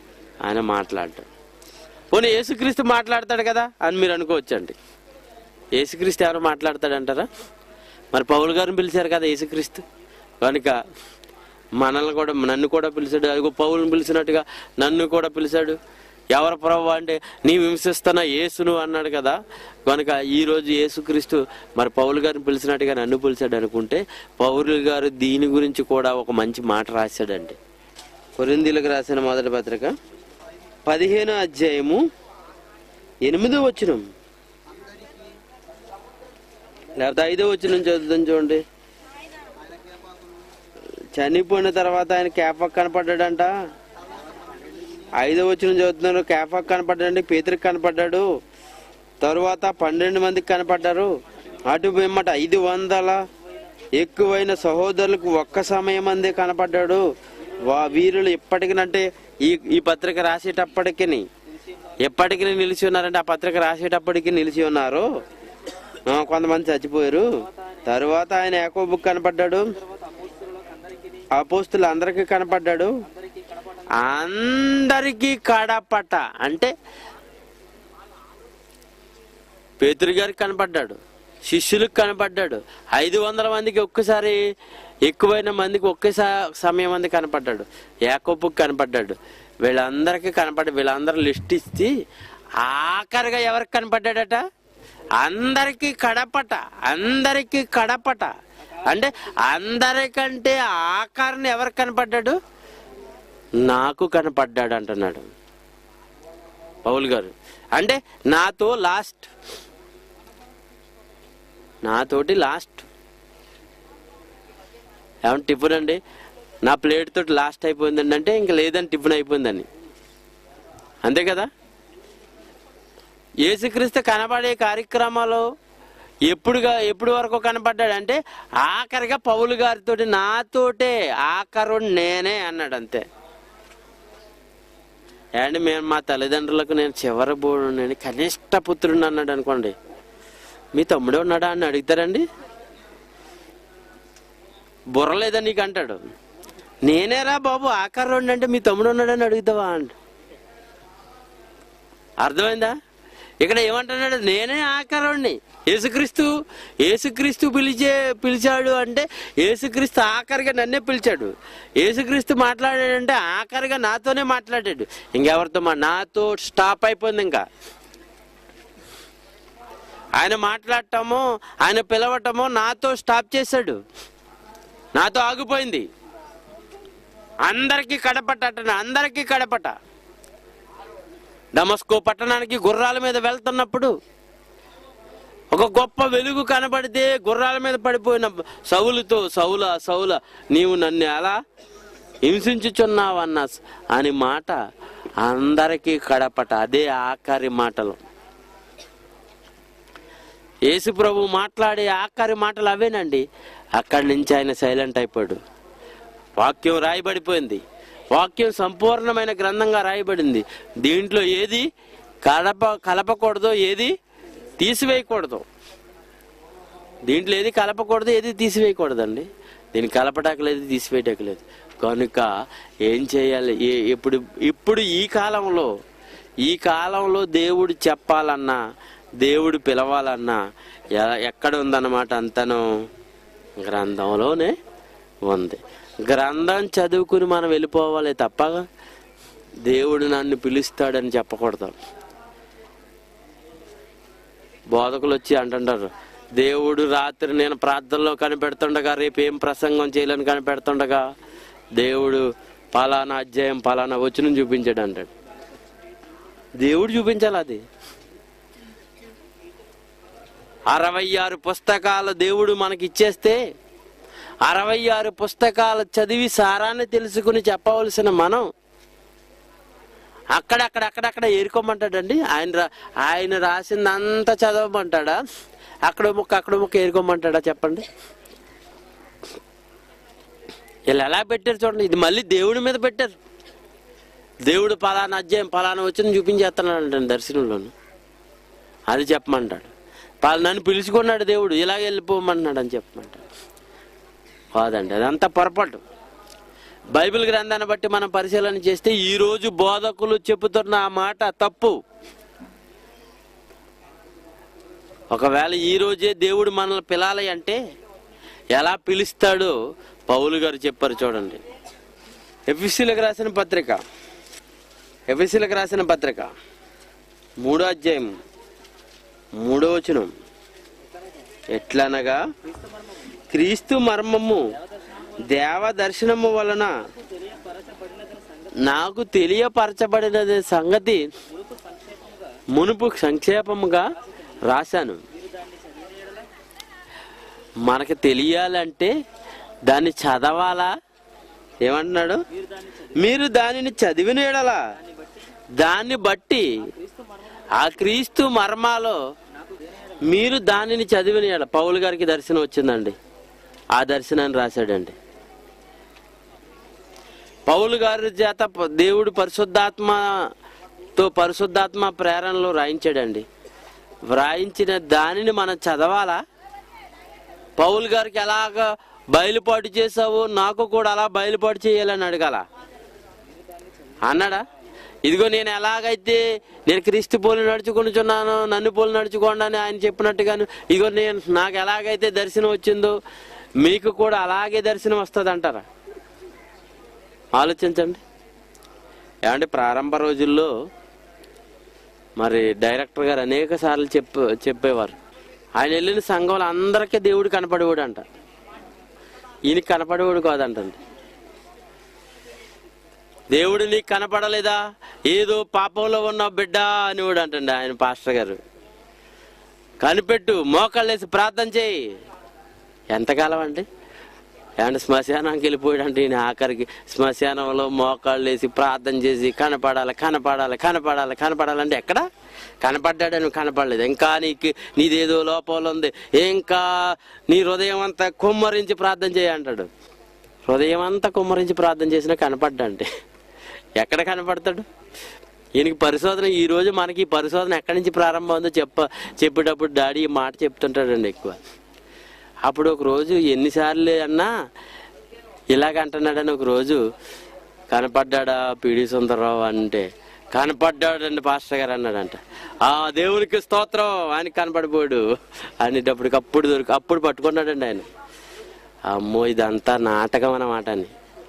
ఆయన మాట్లాడతాడు పోనీ యేసుక్రీస్తు మాట్లాడతాడు కదా అని మీరు అనుకోవచ్చండి యేసుక్రీస్తు ఎవరు మాట్లాడతాడంటారా మరి పౌలు గారిని పిలిచారు కదా యేసుక్రీస్తు కనుక మనల్ని కూడా నన్ను కూడా పిలిచాడు అదిగో పౌలను పిలిచినట్టుగా నన్ను కూడా పిలిచాడు ఎవరు ప్రభు అంటే నీ హింసిస్తున్న యేసును అన్నాడు కదా కనుక ఈ రోజు యేసుక్రీస్తు మరి పౌలు గారిని పిలిచినట్టుగా నన్ను పిలిచాడు అనుకుంటే పౌలు గారు దీని గురించి కూడా ఒక మంచి మాట రాశాడండి కొరిందీలకు రాసిన మొదటి పత్రిక పదిహేను అధ్యాయము ఎనిమిదో వచ్చినం లేకపోతే ఐదో వచ్చిన చదువుతాం చూడండి చనిపోయిన తర్వాత ఆయన కేఫక్ కనపడ్డాడంట ఐదో వచ్చిన చదువుతున్నారు కేఫక్ కనపడ్డాడండి పేతురికి కనపడ్డాడు తరువాత పన్నెండు మందికి కనపడ్డారు అటు వెమ్మట ఐదు వందల ఎక్కువైన సహోదరులకు ఒక్క సమయం అందే కనపడ్డాడు వా వీరులు ఎప్పటికినంటే ఈ ఈ పత్రిక రాసేటప్పటికి ఎప్పటికి నిలిచి ఉన్నారంటే ఆ పత్రిక రాసేటప్పటికి నిలిచి ఉన్నారు ఆ, కొంతమంది చచ్చిపోయారు తరువాత ఆయన యాకోబుక్ కనపడ్డాడు అపోస్తులు అందరికీ కనపడ్డాడు అందరికీ కడపట అంటే పేతురు గారికి కనపడ్డాడు శిష్యులకు కనపడ్డాడు ఐదు వందల మందికి ఒక్కసారి ఎక్కువైన మందికి ఒకేసారి సమయం మంది కనపడ్డాడు యాకోపుకి కనపడ్డాడు వీళ్ళందరికీ కనపడ్డ వీళ్ళందరూ లిస్ట్ ఇచ్చి ఆఖరిగా ఎవరికి కనపడ్డాడట అందరికీ కడపట అందరికీ కడపట అంటే అందరికంటే ఆఖరిని ఎవరికి కనపడ్డాడు నాకు కనపడ్డాడు అంటున్నాడు పౌల్ గారు అంటే నాతో లాస్ట్ నాతోటి లాస్ట్ ఏమన్నా టిఫిన్ అండి నా ప్లేట్ తోటి లాస్ట్ అయిపోయిందండి అంటే ఇంకా లేదని టిఫిన్ అయిపోయిందని అంతే కదా యేసుక్రీస్తు కనబడే కార్యక్రమాలు ఎప్పుడుగా ఎప్పుడు వరకు కనపడ్డాడు అంటే ఆఖరిగా పౌలు గారితో నాతోటే ఆఖరు నేనే అన్నాడు అంతే అండ్ మేము మా తల్లిదండ్రులకు నేను చివరి బోడు నేను కనిష్ట పుత్రుడు అన్నాడు అనుకోండి మీ తమ్ముడే ఉన్నాడా అని అడుగుతారండి బుర్ర లేదా నీకు అంటాడు నేనేరా బాబు ఆకారం అంటే మీ తమ్ముడు ఉన్నాడని అడుగుతావా అంట అర్థమైందా ఇక్కడ ఏమంటున్నాడు నేనే ఆకారాన్ని యేసుక్రీస్తు యేసుక్రీస్తు పిలిచే పిలిచాడు అంటే యేసుక్రీస్తు ఆఖరిగా నన్నే పిలిచాడు యేసుక్రీస్తు మాట్లాడాడంటే ఆఖరిగా నాతోనే మాట్లాడాడు ఇంకెవరితో మా నాతో స్టాప్ అయిపోయింది ఇంకా ఆయన మాట్లాడటమో ఆయన పిలవటమో నాతో స్టాప్ చేశాడు నాతో ఆగిపోయింది అందరికీ కడపట అంటున్నా అందరికీ కడపట డమస్కో పట్టణానికి గుర్రాల మీద వెళ్తున్నప్పుడు ఒక గొప్ప వెలుగు కనబడితే గుర్రాల మీద పడిపోయిన సౌలుతో సౌల సౌల నీవు నన్ను ఎలా హింసించుచున్నావన్న అని మాట అందరికీ కడపట అదే ఆఖరి మాటలు యేసు ప్రభు మాట్లాడే ఆఖరి మాటలు అవేనండి అక్కడి నుంచి ఆయన సైలెంట్ అయిపోయాడు వాక్యం రాయబడిపోయింది వాక్యం సంపూర్ణమైన గ్రంథంగా రాయబడింది దీంట్లో ఏది కలప కలపకూడదో ఏది తీసివేయకూడదు దీంట్లో ఏది కలపకూడదు ఏది తీసివేయకూడదండి దీన్ని కలపటానికి లేదు తీసివేయటానికి లేదు కనుక ఏం చేయాలి ఏ- ఇప్పుడు ఇప్పుడు ఈ కాలంలో ఈ కాలంలో దేవుడు చెప్పాలన్నా దేవుడు పిలవాలన్నా ఎ- ఎక్కడ ఉందన్నమాట అంతను గ్రంథంలోనే ఉంది గ్రంథం చదువుకుని మనం వెళ్ళిపోవాలి తప్ప దేవుడు నన్ను పిలుస్తాడని చెప్పకూడదు బోధకులు వచ్చి అంటుంటారు దేవుడు రాత్రి నేను ప్రార్థనలో కనిపెడుతుండగా రేపు ఏం ప్రసంగం చేయాలని కనిపెడుతుండగా దేవుడు పలానా అధ్యాయం పలానా వచ్చిన చూపించాడు అంటాడు దేవుడు చూపించాలి అది అరవై ఆరు పుస్తకాలు దేవుడు మనకి ఇచ్చేస్తే అరవై ఆరు పుస్తకాలు చదివి సారాన్ని తెలుసుకుని చెప్పవలసిన మనం అక్కడక్కడ అక్కడక్కడ ఏరుకోమంటాడండి ఆయన రా ఆయన రాసిందంతా చదవమంటాడా అక్కడ ముక్క అక్కడ ముక్క ఏరుకోమంటాడా చెప్పండి వీళ్ళు ఎలా పెట్టారు చూడండి ఇది మళ్ళీ దేవుడి మీద పెట్టారు దేవుడు పలానా అధ్యాయం పలానా వచ్చిన చూపించేస్తున్నాడు అండి దర్శనంలోను అది చెప్పమంటాడు పలా నన్ను పిలుచుకున్నాడు దేవుడు ఇలాగ వెళ్ళిపోమన్నాడు అని చెప్పమంటాడు కాదండి అదంతా పొరపాటు బైబిల్ గ్రంథాన్ని బట్టి మనం పరిశీలన చేస్తే ఈ రోజు బోధకులు చెబుతున్న ఆ మాట తప్పు ఒకవేళ ఈ రోజే దేవుడు మనల్ని పిలాలి అంటే ఎలా పిలుస్తాడో పౌలు గారు చెప్పారు చూడండి ఎఫ్ఎస్సీలకు రాసిన పత్రిక ఎఫ్ఎస్సీలకు రాసిన పత్రిక మూడో అధ్యాయం మూడో వచనం ఎట్లనగా క్రీస్తు మర్మము దేవ దర్శనము వలన నాకు తెలియపరచబడినది సంగతి మునుపు సంక్షేపముగా రాశాను మనకి తెలియాలంటే దాన్ని చదవాలా ఏమంటున్నాడు మీరు దానిని చదివిన ఎడలా దాన్ని బట్టి ఆ క్రీస్తు మర్మాలో మీరు దానిని చదివిన ఎడల పౌలు గారికి దర్శనం వచ్చిందండి ఆ దర్శనాన్ని రాశాడండి పౌలు గారి చేత ప- దేవుడు పరిశుద్ధాత్మతో పరిశుద్ధాత్మ ప్రేరణలో రాయించాడండి వ్రాయించిన దానిని మనం చదవాలా పౌలు గారికి ఎలాగ బయలుపాటు చేసావు నాకు కూడా అలా బయలుపాటు చేయాలని అడగాల అన్నాడా ఇదిగో నేను ఎలాగైతే నేను క్రీస్తు పోలి నడుచుకుంటున్నాను నన్ను పోలి నడుచుకోండి అని ఆయన చెప్పినట్టుగాను ఇదిగో నేను నాకు ఎలాగైతే దర్శనం వచ్చిందో మీకు కూడా అలాగే దర్శనం వస్తుంది అంటారా ఆలోచించండి ఏమంటే ప్రారంభ రోజుల్లో మరి డైరెక్టర్ గారు అనేక సార్లు చెప్ప చెప్పేవారు ఆయన వెళ్ళిన సంఘంలో అందరికీ దేవుడు కనపడేవాడు అంట ఈయనకి కనపడేవాడు కాదంటండి దేవుడు నీకు కనపడలేదా ఏదో పాపంలో ఉన్న బిడ్డ అనేవాడు అంటండి ఆయన పాస్టర్ గారు కనిపెట్టు మోకాళ్ళేసి ప్రార్థన చేయి ఎంతకాలం అండి ఏమంటే శ్మశానానికి వెళ్ళిపోయాడు అంటే ఈయన ఆఖరికి శ్మశానంలో మోకాళ్ళు వేసి ప్రార్థన చేసి కనపడాలి కనపడాలి కనపడాలి కనపడాలంటే ఎక్కడ కనపడ్డాడు నువ్వు కనపడలేదు ఇంకా నీకు నీదేదో లోపల ఉంది ఇంకా నీ హృదయం అంతా కుమ్మరించి ప్రార్థన చేయి అంటాడు హృదయం అంతా కుమ్మరించి ప్రార్థన చేసినా కనపడ్డా అంటే ఎక్కడ కనపడతాడు ఈయనకి పరిశోధన ఈ రోజు మనకి ఈ పరిశోధన ఎక్కడి నుంచి ప్రారంభం ఉందో చెప్ప చెప్పేటప్పుడు డాడీ ఈ మాట చెప్తుంటాడండి ఎక్కువ అప్పుడు ఒక రోజు ఎన్నిసార్లు అన్నా ఇలాగ అంటున్నాడని ఒక రోజు కనపడ్డాడా పిడి సుందరరావు అంటే కనపడ్డాడండి పాస్టర్ గారు అన్నాడంట ఆ దేవునికి స్తోత్రం ఆయనకి కనపడిపోయాడు అనేటప్పటికి అప్పుడు దొరికి అప్పుడు పట్టుకున్నాడండి ఆయన అమ్మో ఇదంతా నాటకం అన్నమాట అని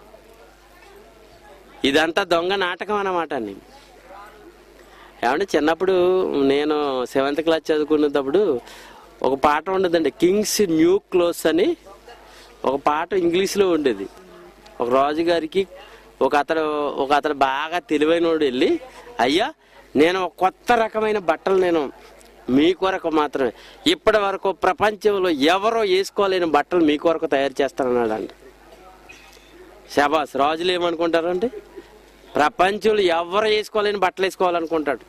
ఇదంతా దొంగ నాటకం అన్నమాట అని ఏమంటే చిన్నప్పుడు నేను సెవెంత్ క్లాస్ చదువుకునేటప్పుడు ఒక పాట ఉండదండి కింగ్స్ న్యూ క్లోత్స్ అని ఒక పాట ఇంగ్లీష్లో ఉండేది ఒక రాజుగారికి ఒక అతడు ఒక అతడు బాగా తెలివైనోడు వెళ్ళి అయ్యా నేను ఒక కొత్త రకమైన బట్టలు నేను మీ కొరకు మాత్రమే ఇప్పటి వరకు ప్రపంచంలో ఎవరో వేసుకోలేని బట్టలు మీ కొరకు తయారు చేస్తానన్నాడు అండి శబాస్ రాజులు ఏమనుకుంటారండి ప్రపంచంలో ఎవరు వేసుకోలేని బట్టలు వేసుకోవాలనుకుంటాడు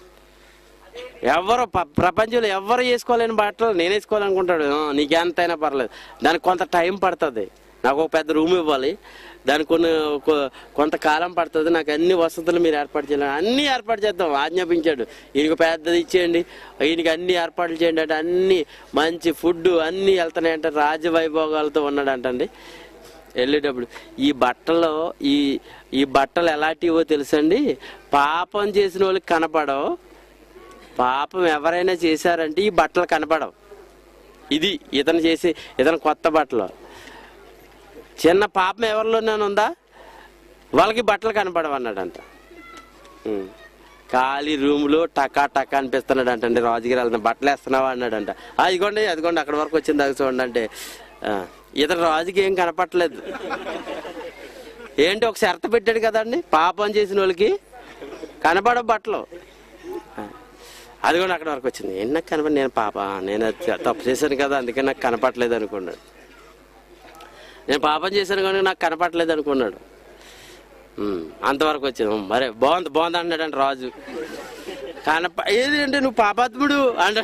ఎవరు ప- ప్రపంచంలో ఎవరు వేసుకోలేని బట్టలు నేను వేసుకోవాలనుకుంటాడు ఆ, నీకు ఎంతైనా పర్లేదు దానికి కొంత టైం పడుతుంది నాకు ఒక పెద్ద రూమ్ ఇవ్వాలి దానికి కొన్ని కొ- కొంతకాలం పడుతుంది నాకు అన్ని వసతులు మీరు ఏర్పాటు చేయాలి అన్ని ఏర్పాటు చేద్దాం ఆజ్ఞాపించాడు ఈయనకి పెద్దది ఇచ్చేయండి ఈయనకి అన్ని ఏర్పాట్లు చేయండి అంటే అన్ని మంచి ఫుడ్ అన్ని వెళ్తున్నాయంటే రాజవైభోగాలతో ఉన్నాడంటండి వెళ్ళేటప్పుడు ఈ బట్టలు ఈ ఈ బట్టలు ఎలాంటివో తెలుసండి పాపం చేసిన వాళ్ళకి కనపడవు పాపం ఎవరైనా చేశారంటే ఈ బట్టలు కనపడవు ఇది ఇతను చేసి ఇతను కొత్త బట్టలు చిన్న పాపం ఎవరిలోనే ఉందా వాళ్ళకి బట్టలు కనపడవు అన్నాడంట ఉం. ఖాళీ రూమ్లో టకా టకా అనిపిస్తున్నాడు అంటండి రాజుగారు వెళ్తున్నా బట్టలు వేస్తున్నావా అన్నాడంట "ఆ, ఇదిగోండి అదిగోండి అక్కడ వరకు వచ్చింది అది చూడండి అంటే "ఆ, ఇతను రాజుకి ఏం కనపట్లేదు ఏంటి ఒక షరత పెట్టాడు కదండి పాపం చేసిన వాళ్ళకి కనపడవు బట్టలు అది కూడా అక్కడ వరకు వచ్చింది ఏంటి నాకు కనపడి నేను పాప నేను అది తప్పు చేశాను కదా అందుకే నాకు కనపట్లేదు అనుకున్నాడు నేను పాపం చేశాను కానీ నాకు కనపట్లేదు అనుకున్నాడు ఉమ్, అంతవరకు వచ్చింది ఉమ్, మరే బాగుంది బాగుంది అన్నాడంట రాజు కనప ఏది అంటే నువ్వు పాపాత్ముడు అంట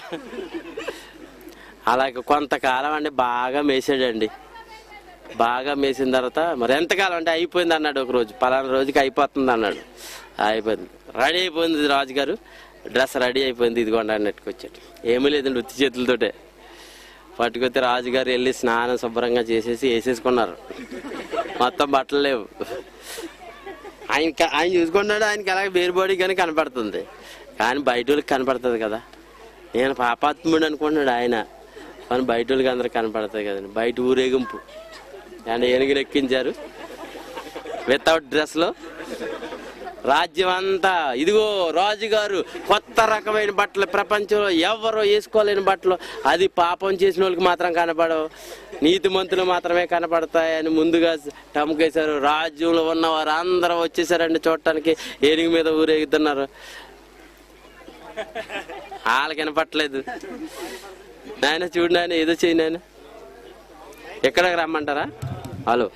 అలాగే కొంతకాలం అండి బాగా మేసాడండి బాగా మేసిన తర్వాత మరి ఎంతకాలం అంటే అయిపోయింది అన్నాడు ఒక రోజు పలానా రోజుకి అయిపోతుంది అన్నాడు అయిపోయింది రెడీ అయిపోయింది రాజుగారు డ్రెస్ రెడీ అయిపోయింది ఇదిగోండి అన్నట్టుకు వచ్చాడు ఏమీ లేదండి ఉత్తి చేతులతోటే పట్టుకొస్తే రాజుగారు వెళ్ళి స్నానం శుభ్రంగా చేసేసి వేసేసుకున్నారు మొత్తం బట్టలు లేవు ఆయన ఆయన చూసుకున్నాడు ఆయనకి అలాగే బేరు బాడీ కానీ కనపడుతుంది కానీ బయట వాళ్ళకి కనపడుతుంది కదా నేను పాపాత్ముడు అనుకుంటున్నాడు ఆయన మన బయట వాళ్ళకి అందరూ కనపడతాయి కదండి బయట ఊరేగింపు అండ్ ఏనుగులు ఎక్కించారు వితౌట్ డ్రెస్లో రాజ్యం అంతా ఇదిగో రాజుగారు కొత్త రకమైన బట్టలు ప్రపంచంలో ఎవరు వేసుకోలేని బట్టలు అది పాపం చేసిన వాళ్ళకి మాత్రం కనపడవు నీతిమంతులు మాత్రమే కనపడతాయని ముందుగా టమ్కేశారు రాజ్యంలో ఉన్న వారు అందరూ వచ్చేసారండి చూడటానికి ఏనుగు మీద ఊరేగుతున్నారు వాళ్ళకి వినపట్లేదు నాయన చూడు నాయన ఏదో చేయి నాయన ఎక్కడికి రమ్మంటారా హలో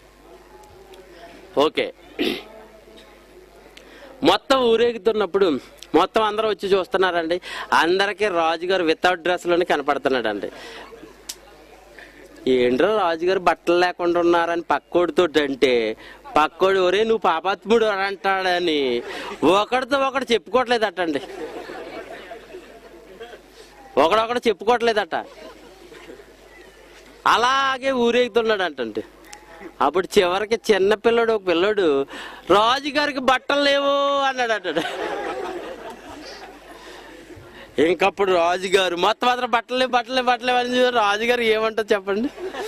ఓకే మొత్తం ఊరేగుతున్నప్పుడు మొత్తం అందరూ వచ్చి చూస్తున్నారండి అందరికీ రాజుగారు వితౌట్ డ్రెస్లోనే కనపడుతున్నాడండి ఏంట్రో రాజుగారు బట్టలు లేకుండా ఉన్నారని పక్కోడితో అంటే పక్కోడు ఒరే నువ్వు పాపాత్ముడు అని అంటాడని ఒకడితో ఒకడు చెప్పుకోవట్లేదటండి ఒకడొకడు చెప్పుకోవట్లేదట అలాగే ఊరేగుతున్నాడు అంటండి అప్పుడు చివరికి చిన్న పిల్లడు ఒక పిల్లడు రాజుగారికి బట్టలు లేవు అన్నాడు అంటాడు ఇంకప్పుడు రాజుగారు మొత్తం మాత్రం బట్టలే బట్టలే బట్టలే అని చూసారు రాజుగారు ఏమంటారు చెప్పండి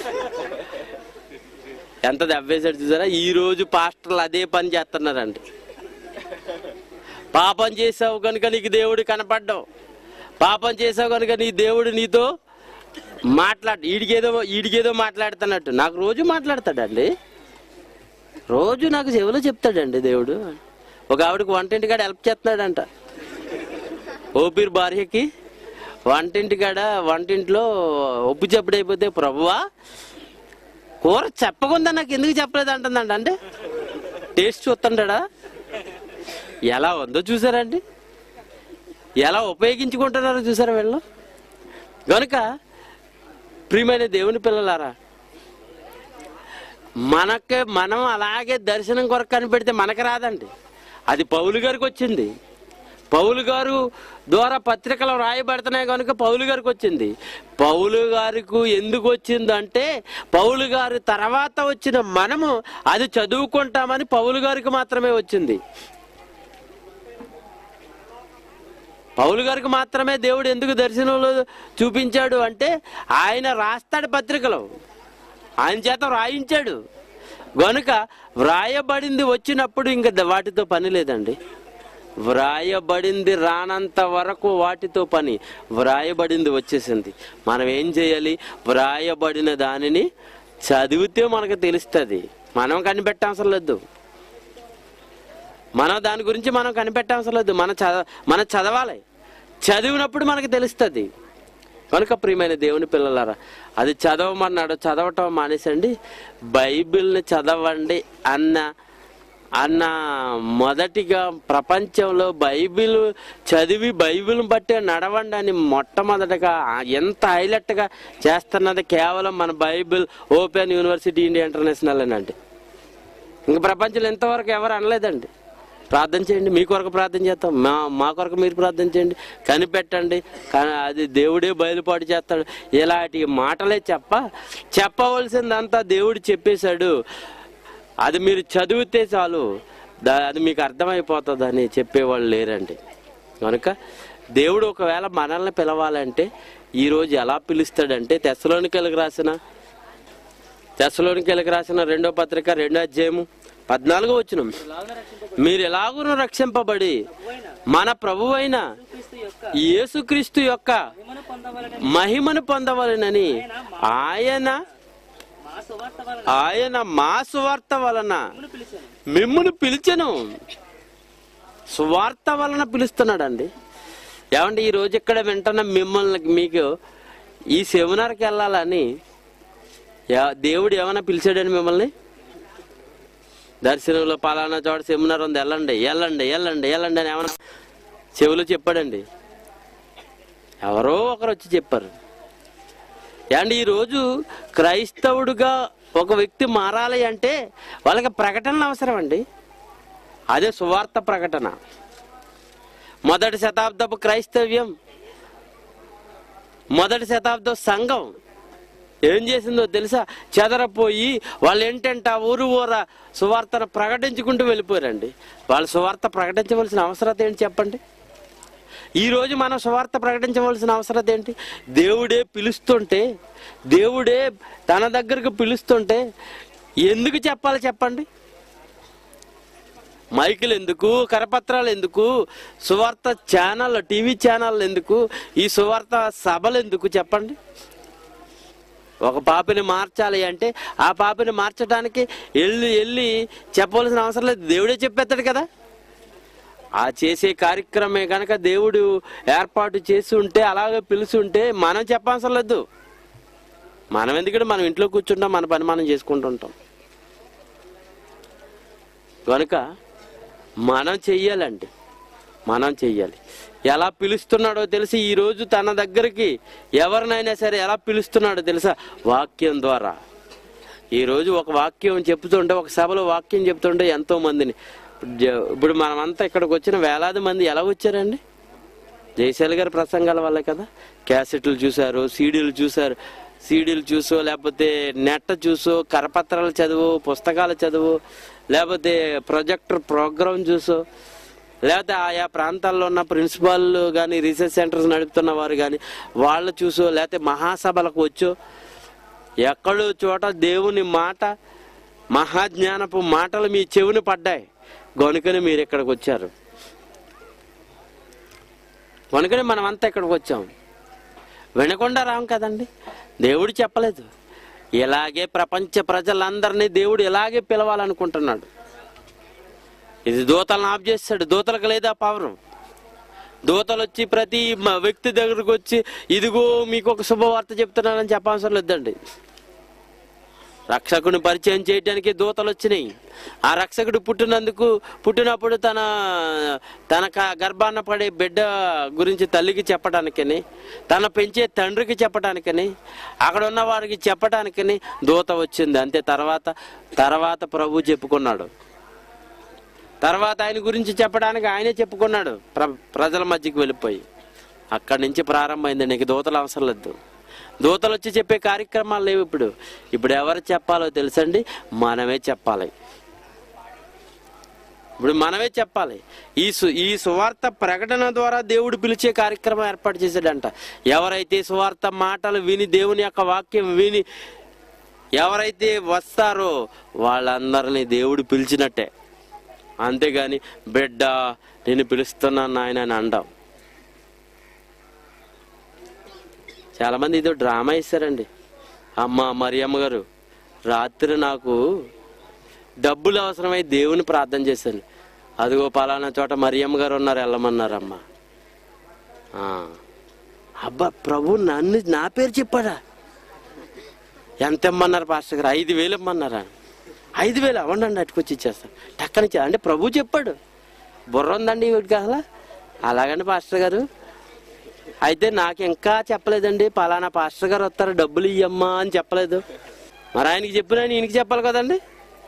ఎంత దెబ్బేశాడు చూసారా ఈ రోజు పాస్టర్లు అదే పని చేస్తున్నారండి పాపం చేసావు కనుక నీకు దేవుడు కనపడ్డావు పాపం చేసావు కనుక నీ దేవుడు నీతో మాట్లాడు ఈడికేదో ఈడికేదో మాట్లాడుతున్నట్టు నాకు రోజు మాట్లాడతాడండి రోజు నాకు చెవిలో చెప్తాడండి దేవుడు ఒక ఆవిడకి వంటింటి కాడ హెల్ప్ చేస్తున్నాడంట ఓపిరి భార్యకి వంటింటి కాడ వంటింట్లో ఉప్పు చెప్పుడు అయిపోతే ప్రభువా కూర చెప్పకుండా నాకు ఎందుకు చెప్పలేదు అంటుందంట అంటే టేస్ట్ చూస్తుంటాడా ఎలా ఉందో చూసారండి ఎలా ఉపయోగించుకుంటున్నారో చూసారా వీళ్ళు కనుక ప్రియమైన దేవుని పిల్లలారా మనకే మనం అలాగే దర్శనం కొరకు కనిపెడితే మనకు రాదండి అది పౌలు గారికి వచ్చింది పౌలు గారు ద్వారా పత్రికలు రాయబడుతున్నాయి కనుక పౌలు గారికి వచ్చింది పౌలు గారికి ఎందుకు వచ్చిందంటే పౌలు గారి తర్వాత వచ్చిన మనము అది చదువుకుంటామని పౌలు గారికి మాత్రమే వచ్చింది పౌలు గారికి మాత్రమే దేవుడు ఎందుకు దర్శనంలో చూపించాడు అంటే ఆయన రాస్తాడు పత్రికలో ఆయన చేత వ్రాయించాడు గనుక వ్రాయబడింది వచ్చినప్పుడు ఇంకా ద- వాటితో పని లేదండి వ్రాయబడింది రానంత వరకు వాటితో పని వ్రాయబడింది వచ్చేసింది మనం ఏం చేయాలి వ్రాయబడిన దానిని చదివితే మనకు తెలుస్తుంది మనం కనిపెట్టవసరం లేదు మనం దాని గురించి మనం కనిపెట్టవసరం లేదు మన చద మన చదవాలి చదివినప్పుడు మనకు తెలుస్తుంది కనుక ప్రియమైన దేవుని పిల్లలారా అది చదవమన్నాడు చదవటం మానేసండి బైబిల్ని చదవండి అన్న అన్న మొదటిగా ప్రపంచంలో బైబిల్ చదివి బైబిల్ని బట్టే నడవండి అని మొట్టమొదటగా ఆ ఎంత హైలైట్గా చేస్తున్నది కేవలం మన Bible open university India international అని అంటే ఇంక ప్రపంచంలో ఇంతవరకు ఎవరు అనలేదండి ప్రార్థన చేయండి మీ కొరకు ప్రార్థన చేస్తాం మా మా కొరకు మీరు ప్రార్థన చేయండి కనిపెట్టండి కానీ అది దేవుడే బయలుపాటు చేస్తాడు ఇలాంటి మాటలే చెప్ప చెప్పవలసిందంతా దేవుడు చెప్పేశాడు అది మీరు చదివితే చాలు దా- అది మీకు అర్థమైపోతుందని చెప్పేవాళ్ళు లేరండి కనుక దేవుడు ఒకవేళ మనల్ని పిలవాలంటే ఈరోజు ఎలా పిలుస్తాడంటే తెసలోనికలకు రాసిన తెసలోనికలకు రాసిన రెండో పత్రిక రెండో అధ్యాయము పద్నాలుగో వచ్చిన లాగున రక్షింపబడి మీరు ఎలాగును రక్షింపబడి మన ప్రభువైన క్రీస్తు యొక్క యేసుక్రీస్తు యొక్క మహిమను పొందవలన మహిమను పొందవలనని ఆయన మా సువార్త వలన ఆయన మా సువార్త వలన మిమ్మల్ని పిలిచాను మిమ్మును పిలిచెను సువార్త వలన పిలుస్తున్నాడండి ఏమండి ఈ రోజు ఇక్కడ వింటున్న మిమ్మల్ని మీకు ఈ సెమినార్కి వెళ్ళాలని యా- దేవుడు ఏమైనా పిలిచాడని మిమ్మల్ని దర్శనంలో పలానా చోట సెమినార్ ఉంది వెళ్ళండి వెళ్ళండి వెళ్ళండి వెళ్ళండి అని ఏమన్నా చెవిలో చెప్పాడండి ఎవరో ఒకరు వచ్చి చెప్పారు అండ్ ఈరోజు క్రైస్తవుడుగా ఒక వ్యక్తి మారాలి అంటే వాళ్ళకి ప్రకటనలు అవసరం అండి అదే సువార్త ప్రకటన మొదటి శతాబ్దపు క్రైస్తవ్యం మొదటి శతాబ్దం సంఘం ఏం చేసిందో తెలుసా చెదరపోయి వాళ్ళు ఏంటంటే ఆ ఊరు ఊర సువార్తను ప్రకటించుకుంటూ వెళ్ళిపోయారండి వాళ్ళు సువార్త ప్రకటించవలసిన అవసరం ఏంటి చెప్పండి ఈ రోజు మనం సువార్త ప్రకటించవలసిన అవసరం ఏంటి దేవుడే పిలుస్తుంటే దేవుడే తన దగ్గరకు పిలుస్తుంటే ఎందుకు చెప్పాలి చెప్పండి మైకులు ఎందుకు కరపత్రాలు ఎందుకు సువార్త ఛానల్ టీవీ ఛానల్ ఎందుకు ఈ సువార్త సభలు ఎందుకు చెప్పండి ఒక పాపని మార్చాలి అంటే ఆ పాపని మార్చడానికి వెళ్ళి వెళ్ళి చెప్పవలసిన అవసరం లేదు దేవుడే చెప్పేస్తాడు కదా ఆ చేసే కార్యక్రమే కనుక దేవుడు ఏర్పాటు చేసి ఉంటే అలాగే పిలిచి ఉంటే మనం చెప్పవసరం లేదు మనం ఎందుకంటే మనం ఇంట్లో కూర్చుంటాం మన పని మనం చేసుకుంటుంటాం కనుక మనం చెయ్యాలండి మనం చెయ్యాలి ఎలా పిలుస్తున్నాడో తెలిసి ఈ రోజు తన దగ్గరికి ఎవరినైనా సరే ఎలా పిలుస్తున్నాడో తెలుసా వాక్యం ద్వారా ఈ రోజు ఒక వాక్యం చెప్తుంటే ఒక సభలో వాక్యం చెప్తుంటే ఎంతో మందిని ఇప్పుడు జ- ఇప్పుడు మనమంతా ఇక్కడికి వచ్చిన వేలాది మంది ఎలా వచ్చారండి జయశాలి గారి ప్రసంగాల వల్లే కదా క్యాసెట్లు చూశారు సీడీలు చూశారు సీడీలు చూసో లేకపోతే నెట్ చూసో కరపత్రాలు చదువు పుస్తకాలు చదువు లేకపోతే ప్రొజెక్టర్ ప్రోగ్రామ్ చూసో లేకపోతే ఆయా ప్రాంతాల్లో ఉన్న ప్రిన్సిపాల్ కానీ రీసెర్చ్ సెంటర్స్ నడుపుతున్న వారు కానీ వాళ్ళు చూసో లేకపోతే మహాసభలకు వచ్చో ఎక్కడో చోట దేవుని మాట మహాజ్ఞానపు మాటలు మీ చెవిని పడ్డాయి గనుకని మీరు ఇక్కడికి వచ్చారు కనుకనే మనం అంతా ఇక్కడికి వచ్చాం వినకుండా రాం కదండి దేవుడు చెప్పలేదు ఇలాగే ప్రపంచ ప్రజలందరినీ దేవుడు ఇలాగే పిలవాలనుకుంటున్నాడు ఇది దూతలను ఆఫ్ చేస్తాడు దూతలకు లేదా పవర్ దూతలు వచ్చి ప్రతి మ- వ్యక్తి దగ్గరకు వచ్చి ఇదిగో మీకు ఒక శుభవార్త చెప్తున్నానని చెప్పవసరం లేదండి రక్షకుని పరిచయం చేయడానికి దూతలు వచ్చినాయి ఆ రక్షకుడు పుట్టినందుకు పుట్టినప్పుడు తన తన క- గర్భాన పడే బిడ్డ గురించి తల్లికి చెప్పడానికని తన పెంచే తండ్రికి చెప్పడానికని అక్కడ ఉన్న వారికి చెప్పడానికని దూత వచ్చింది అంతే తర్వాత తర్వాత ప్రభు చెప్పుకున్నాడు తర్వాత ఆయన గురించి చెప్పడానికి ఆయనే చెప్పుకున్నాడు ప్ర ప్రజల మధ్యకి వెళ్ళిపోయి అక్కడి నుంచి ప్రారంభమైంది నీకు దూతలు అవసరం లేదు దూతలు వచ్చి చెప్పే కార్యక్రమాలు లేవు ఇప్పుడు ఇప్పుడు ఎవరు చెప్పాలో తెలుసండి మనమే చెప్పాలి ఇప్పుడు మనమే చెప్పాలి ఈ సు ఈ సువార్త ప్రకటన ద్వారా దేవుడు పిలిచే కార్యక్రమం ఏర్పాటు చేశాడంట ఎవరైతే సువార్త మాటలు విని దేవుని యొక్క వాక్యం విని ఎవరైతే వస్తారో వాళ్ళందరినీ దేవుడు పిలిచినట్టే అంతేగాని బిడ్డ నేను పిలుస్తున్నాను నాయన అని అండం చాలా మంది ఇదో డ్రామా ఇస్తారండి అమ్మ మరియమ్మ గారు రాత్రి నాకు డబ్బులు అవసరమై దేవుని ప్రార్థన చేశాను అదిగో పలానా చోట మరియమ్మ గారు ఉన్నారు వెళ్ళమన్నారమ్మా ఆ. అబ్బా ప్రభు నన్ను నా పేరు చెప్పాడా ఎంత ఇమ్మన్నారు పాస్టర్ గారు ఐదు వేలు ఇమ్మన్నారా ఐదు వేలు అవ్వండి అట్టుకొచ్చి ఇచ్చేస్తాను టక్కని ఇచ్చా అంటే ప్రభు చెప్పాడు బుర్ర ఉందండి వీడికి అసలు అలాగండి పాస్టర్ గారు అయితే నాకు ఇంకా చెప్పలేదండి పలానా పాస్టర్ గారు వస్తారు డబ్బులు ఇయ్యమ్మా అని చెప్పలేదు మరి ఆయనకి చెప్పిన ఆయన ఈయనకి చెప్పాలి కదండి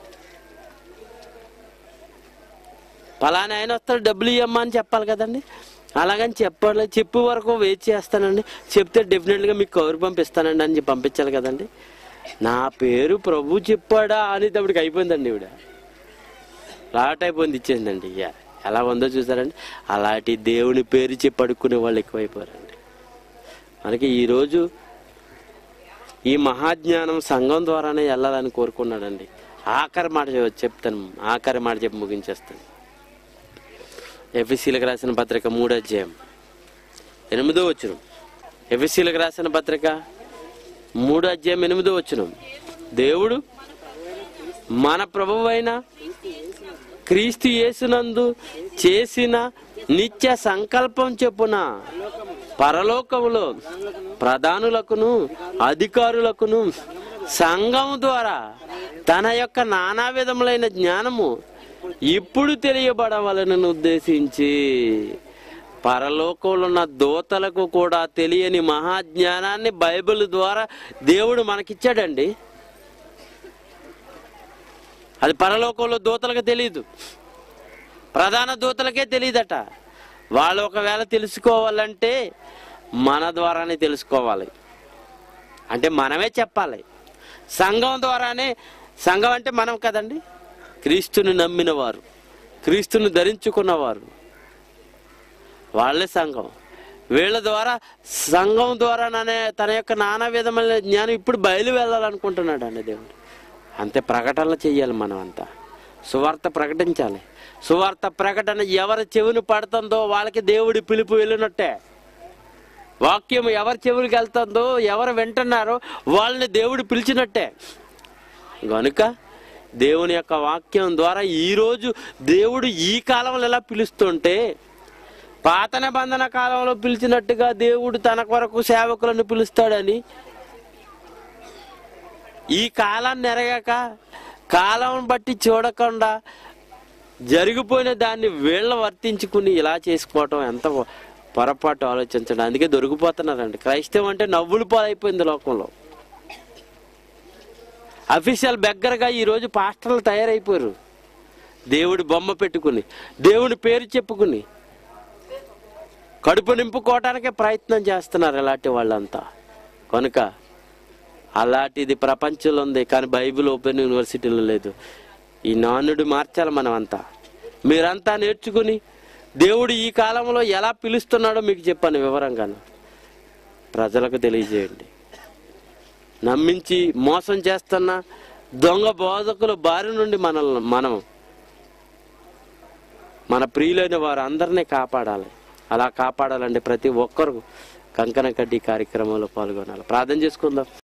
పలానా ఆయన వస్తాడు డబ్బులు ఇయ్యమ్మా అని చెప్పాలి కదండి అలాగని చెప్పాలి చెప్పే వరకు వెయిట్ చేస్తానండి చెప్తే డెఫినెట్గా మీకు కవర్ పంపిస్తానండి అని చెప్పి పంపించాలి కదండి నా పేరు ప్రభు చెప్పాడా అనేటప్పటికి అయిపోయిందండి ఇవిడ లాట్ అయిపోయింది ఇచ్చేసిందండి ఇక ఎలా ఉందో చూసారండి అలాంటి దేవుని పేరు చెప్పి అడుక్కునే వాళ్ళు ఎక్కువైపోయారండి మనకి ఈరోజు ఈ మహాజ్ఞానం సంఘం ద్వారానే వెళ్ళాలని కోరుకున్నాడండి ఆఖరి మాట చెప్- చెప్తాను ఆఖరి మాట చెప్పి ముగించేస్తాను ఎఫ్ఎస్సీలకు రాసిన పత్రిక మూడో అధ్యాయం ఎనిమిదో వచ్చును ఎఫ్ఎస్సీలకు రాసిన పత్రిక మూడో అధ్యాయం ఎనిమిదో వచ్చును దేవుడు మన ప్రభువైన క్రీస్తు యేసునందు చేసిన నిత్య సంకల్పం చెప్పున పరలోకములో ప్రధానులకును అధికారులకును సంఘం ద్వారా తన యొక్క నానా విధములైన జ్ఞానము ఇప్పుడు తెలియబడవలనని ఉద్దేశించి పరలోకంలో ఉన్న దూతలకు కూడా తెలియని మహాజ్ఞానాన్ని బైబిల్ ద్వారా దేవుడు మనకిచ్చాడండి అది పరలోకంలో దూతలకు తెలియదు ప్రధాన దూతలకే తెలియదట వాళ్ళు ఒకవేళ తెలుసుకోవాలంటే మన ద్వారానే తెలుసుకోవాలి అంటే మనమే చెప్పాలి సంఘం ద్వారానే సంఘం అంటే మనం కదండి క్రీస్తుని నమ్మిన వారు క్రీస్తుని ధరించుకున్నవారు వాళ్ళే సంఘం వీళ్ళ ద్వారా సంఘం ద్వారానే తన యొక్క నానా విధమైన జ్ఞానం ఇప్పుడు బయలు వెళ్ళాలనుకుంటున్నాడు అండి దేవుడు అంతే ప్రకటనలు చెయ్యాలి మనం అంతా సువార్త ప్రకటించాలి సువార్త ప్రకటన ఎవరి చెవిని పడుతుందో వాళ్ళకి దేవుడి పిలుపు వెళ్ళినట్టే వాక్యం ఎవరి చెవులకు వెళ్తుందో ఎవరు వింటున్నారో వాళ్ళని దేవుడు పిలిచినట్టే గనుక దేవుని యొక్క వాక్యం ద్వారా ఈరోజు దేవుడు ఈ కాలంలో ఎలా పిలుస్తుంటే పాత నిబంధన కాలంలో పిలిచినట్టుగా దేవుడు తన కొరకు సేవకులను పిలుస్తాడని ఈ కాలాన్ని ఎరగాక కాలం బట్టి చూడకుండా జరిగిపోయిన దాన్ని వీళ్ళ వర్తించుకుని ఇలా చేసుకోవటం ఎంత పొరపాటు ఆలోచించడం అందుకే దొరికిపోతున్నారండి క్రైస్తవం అంటే నవ్వులు పాలైపోయింది లోకంలో అఫీషియల్ బెగ్గరగా ఈరోజు పాస్టర్లు తయారైపోయారు దేవుడి బొమ్మ పెట్టుకుని దేవుడి పేరు చెప్పుకుని కడుపు నింపుకోవటానికే ప్రయత్నం చేస్తున్నారు ఇలాంటి వాళ్ళంతా కనుక అలాంటిది ప్రపంచంలో ఉంది కానీ బైబిల్ ఓపెన్ యూనివర్సిటీలో లేదు ఈ నానుడు మార్చాలి మనం అంతా మీరంతా నేర్చుకుని దేవుడు ఈ కాలంలో ఎలా పిలుస్తున్నాడో మీకు చెప్పాను వివరంగాను ప్రజలకు తెలియజేయండి నమ్మించి మోసం చేస్తున్న దొంగ బోధకుల బారి నుండి మనల్ని మనం మన ప్రియులైన వారు అందరినీ కాపాడాలి అలా కాపాడాలంటే ప్రతి ఒక్కరు కంకణ కడ్డీ కార్యక్రమంలో పాల్గొనాలి ప్రార్థన చేసుకుందాం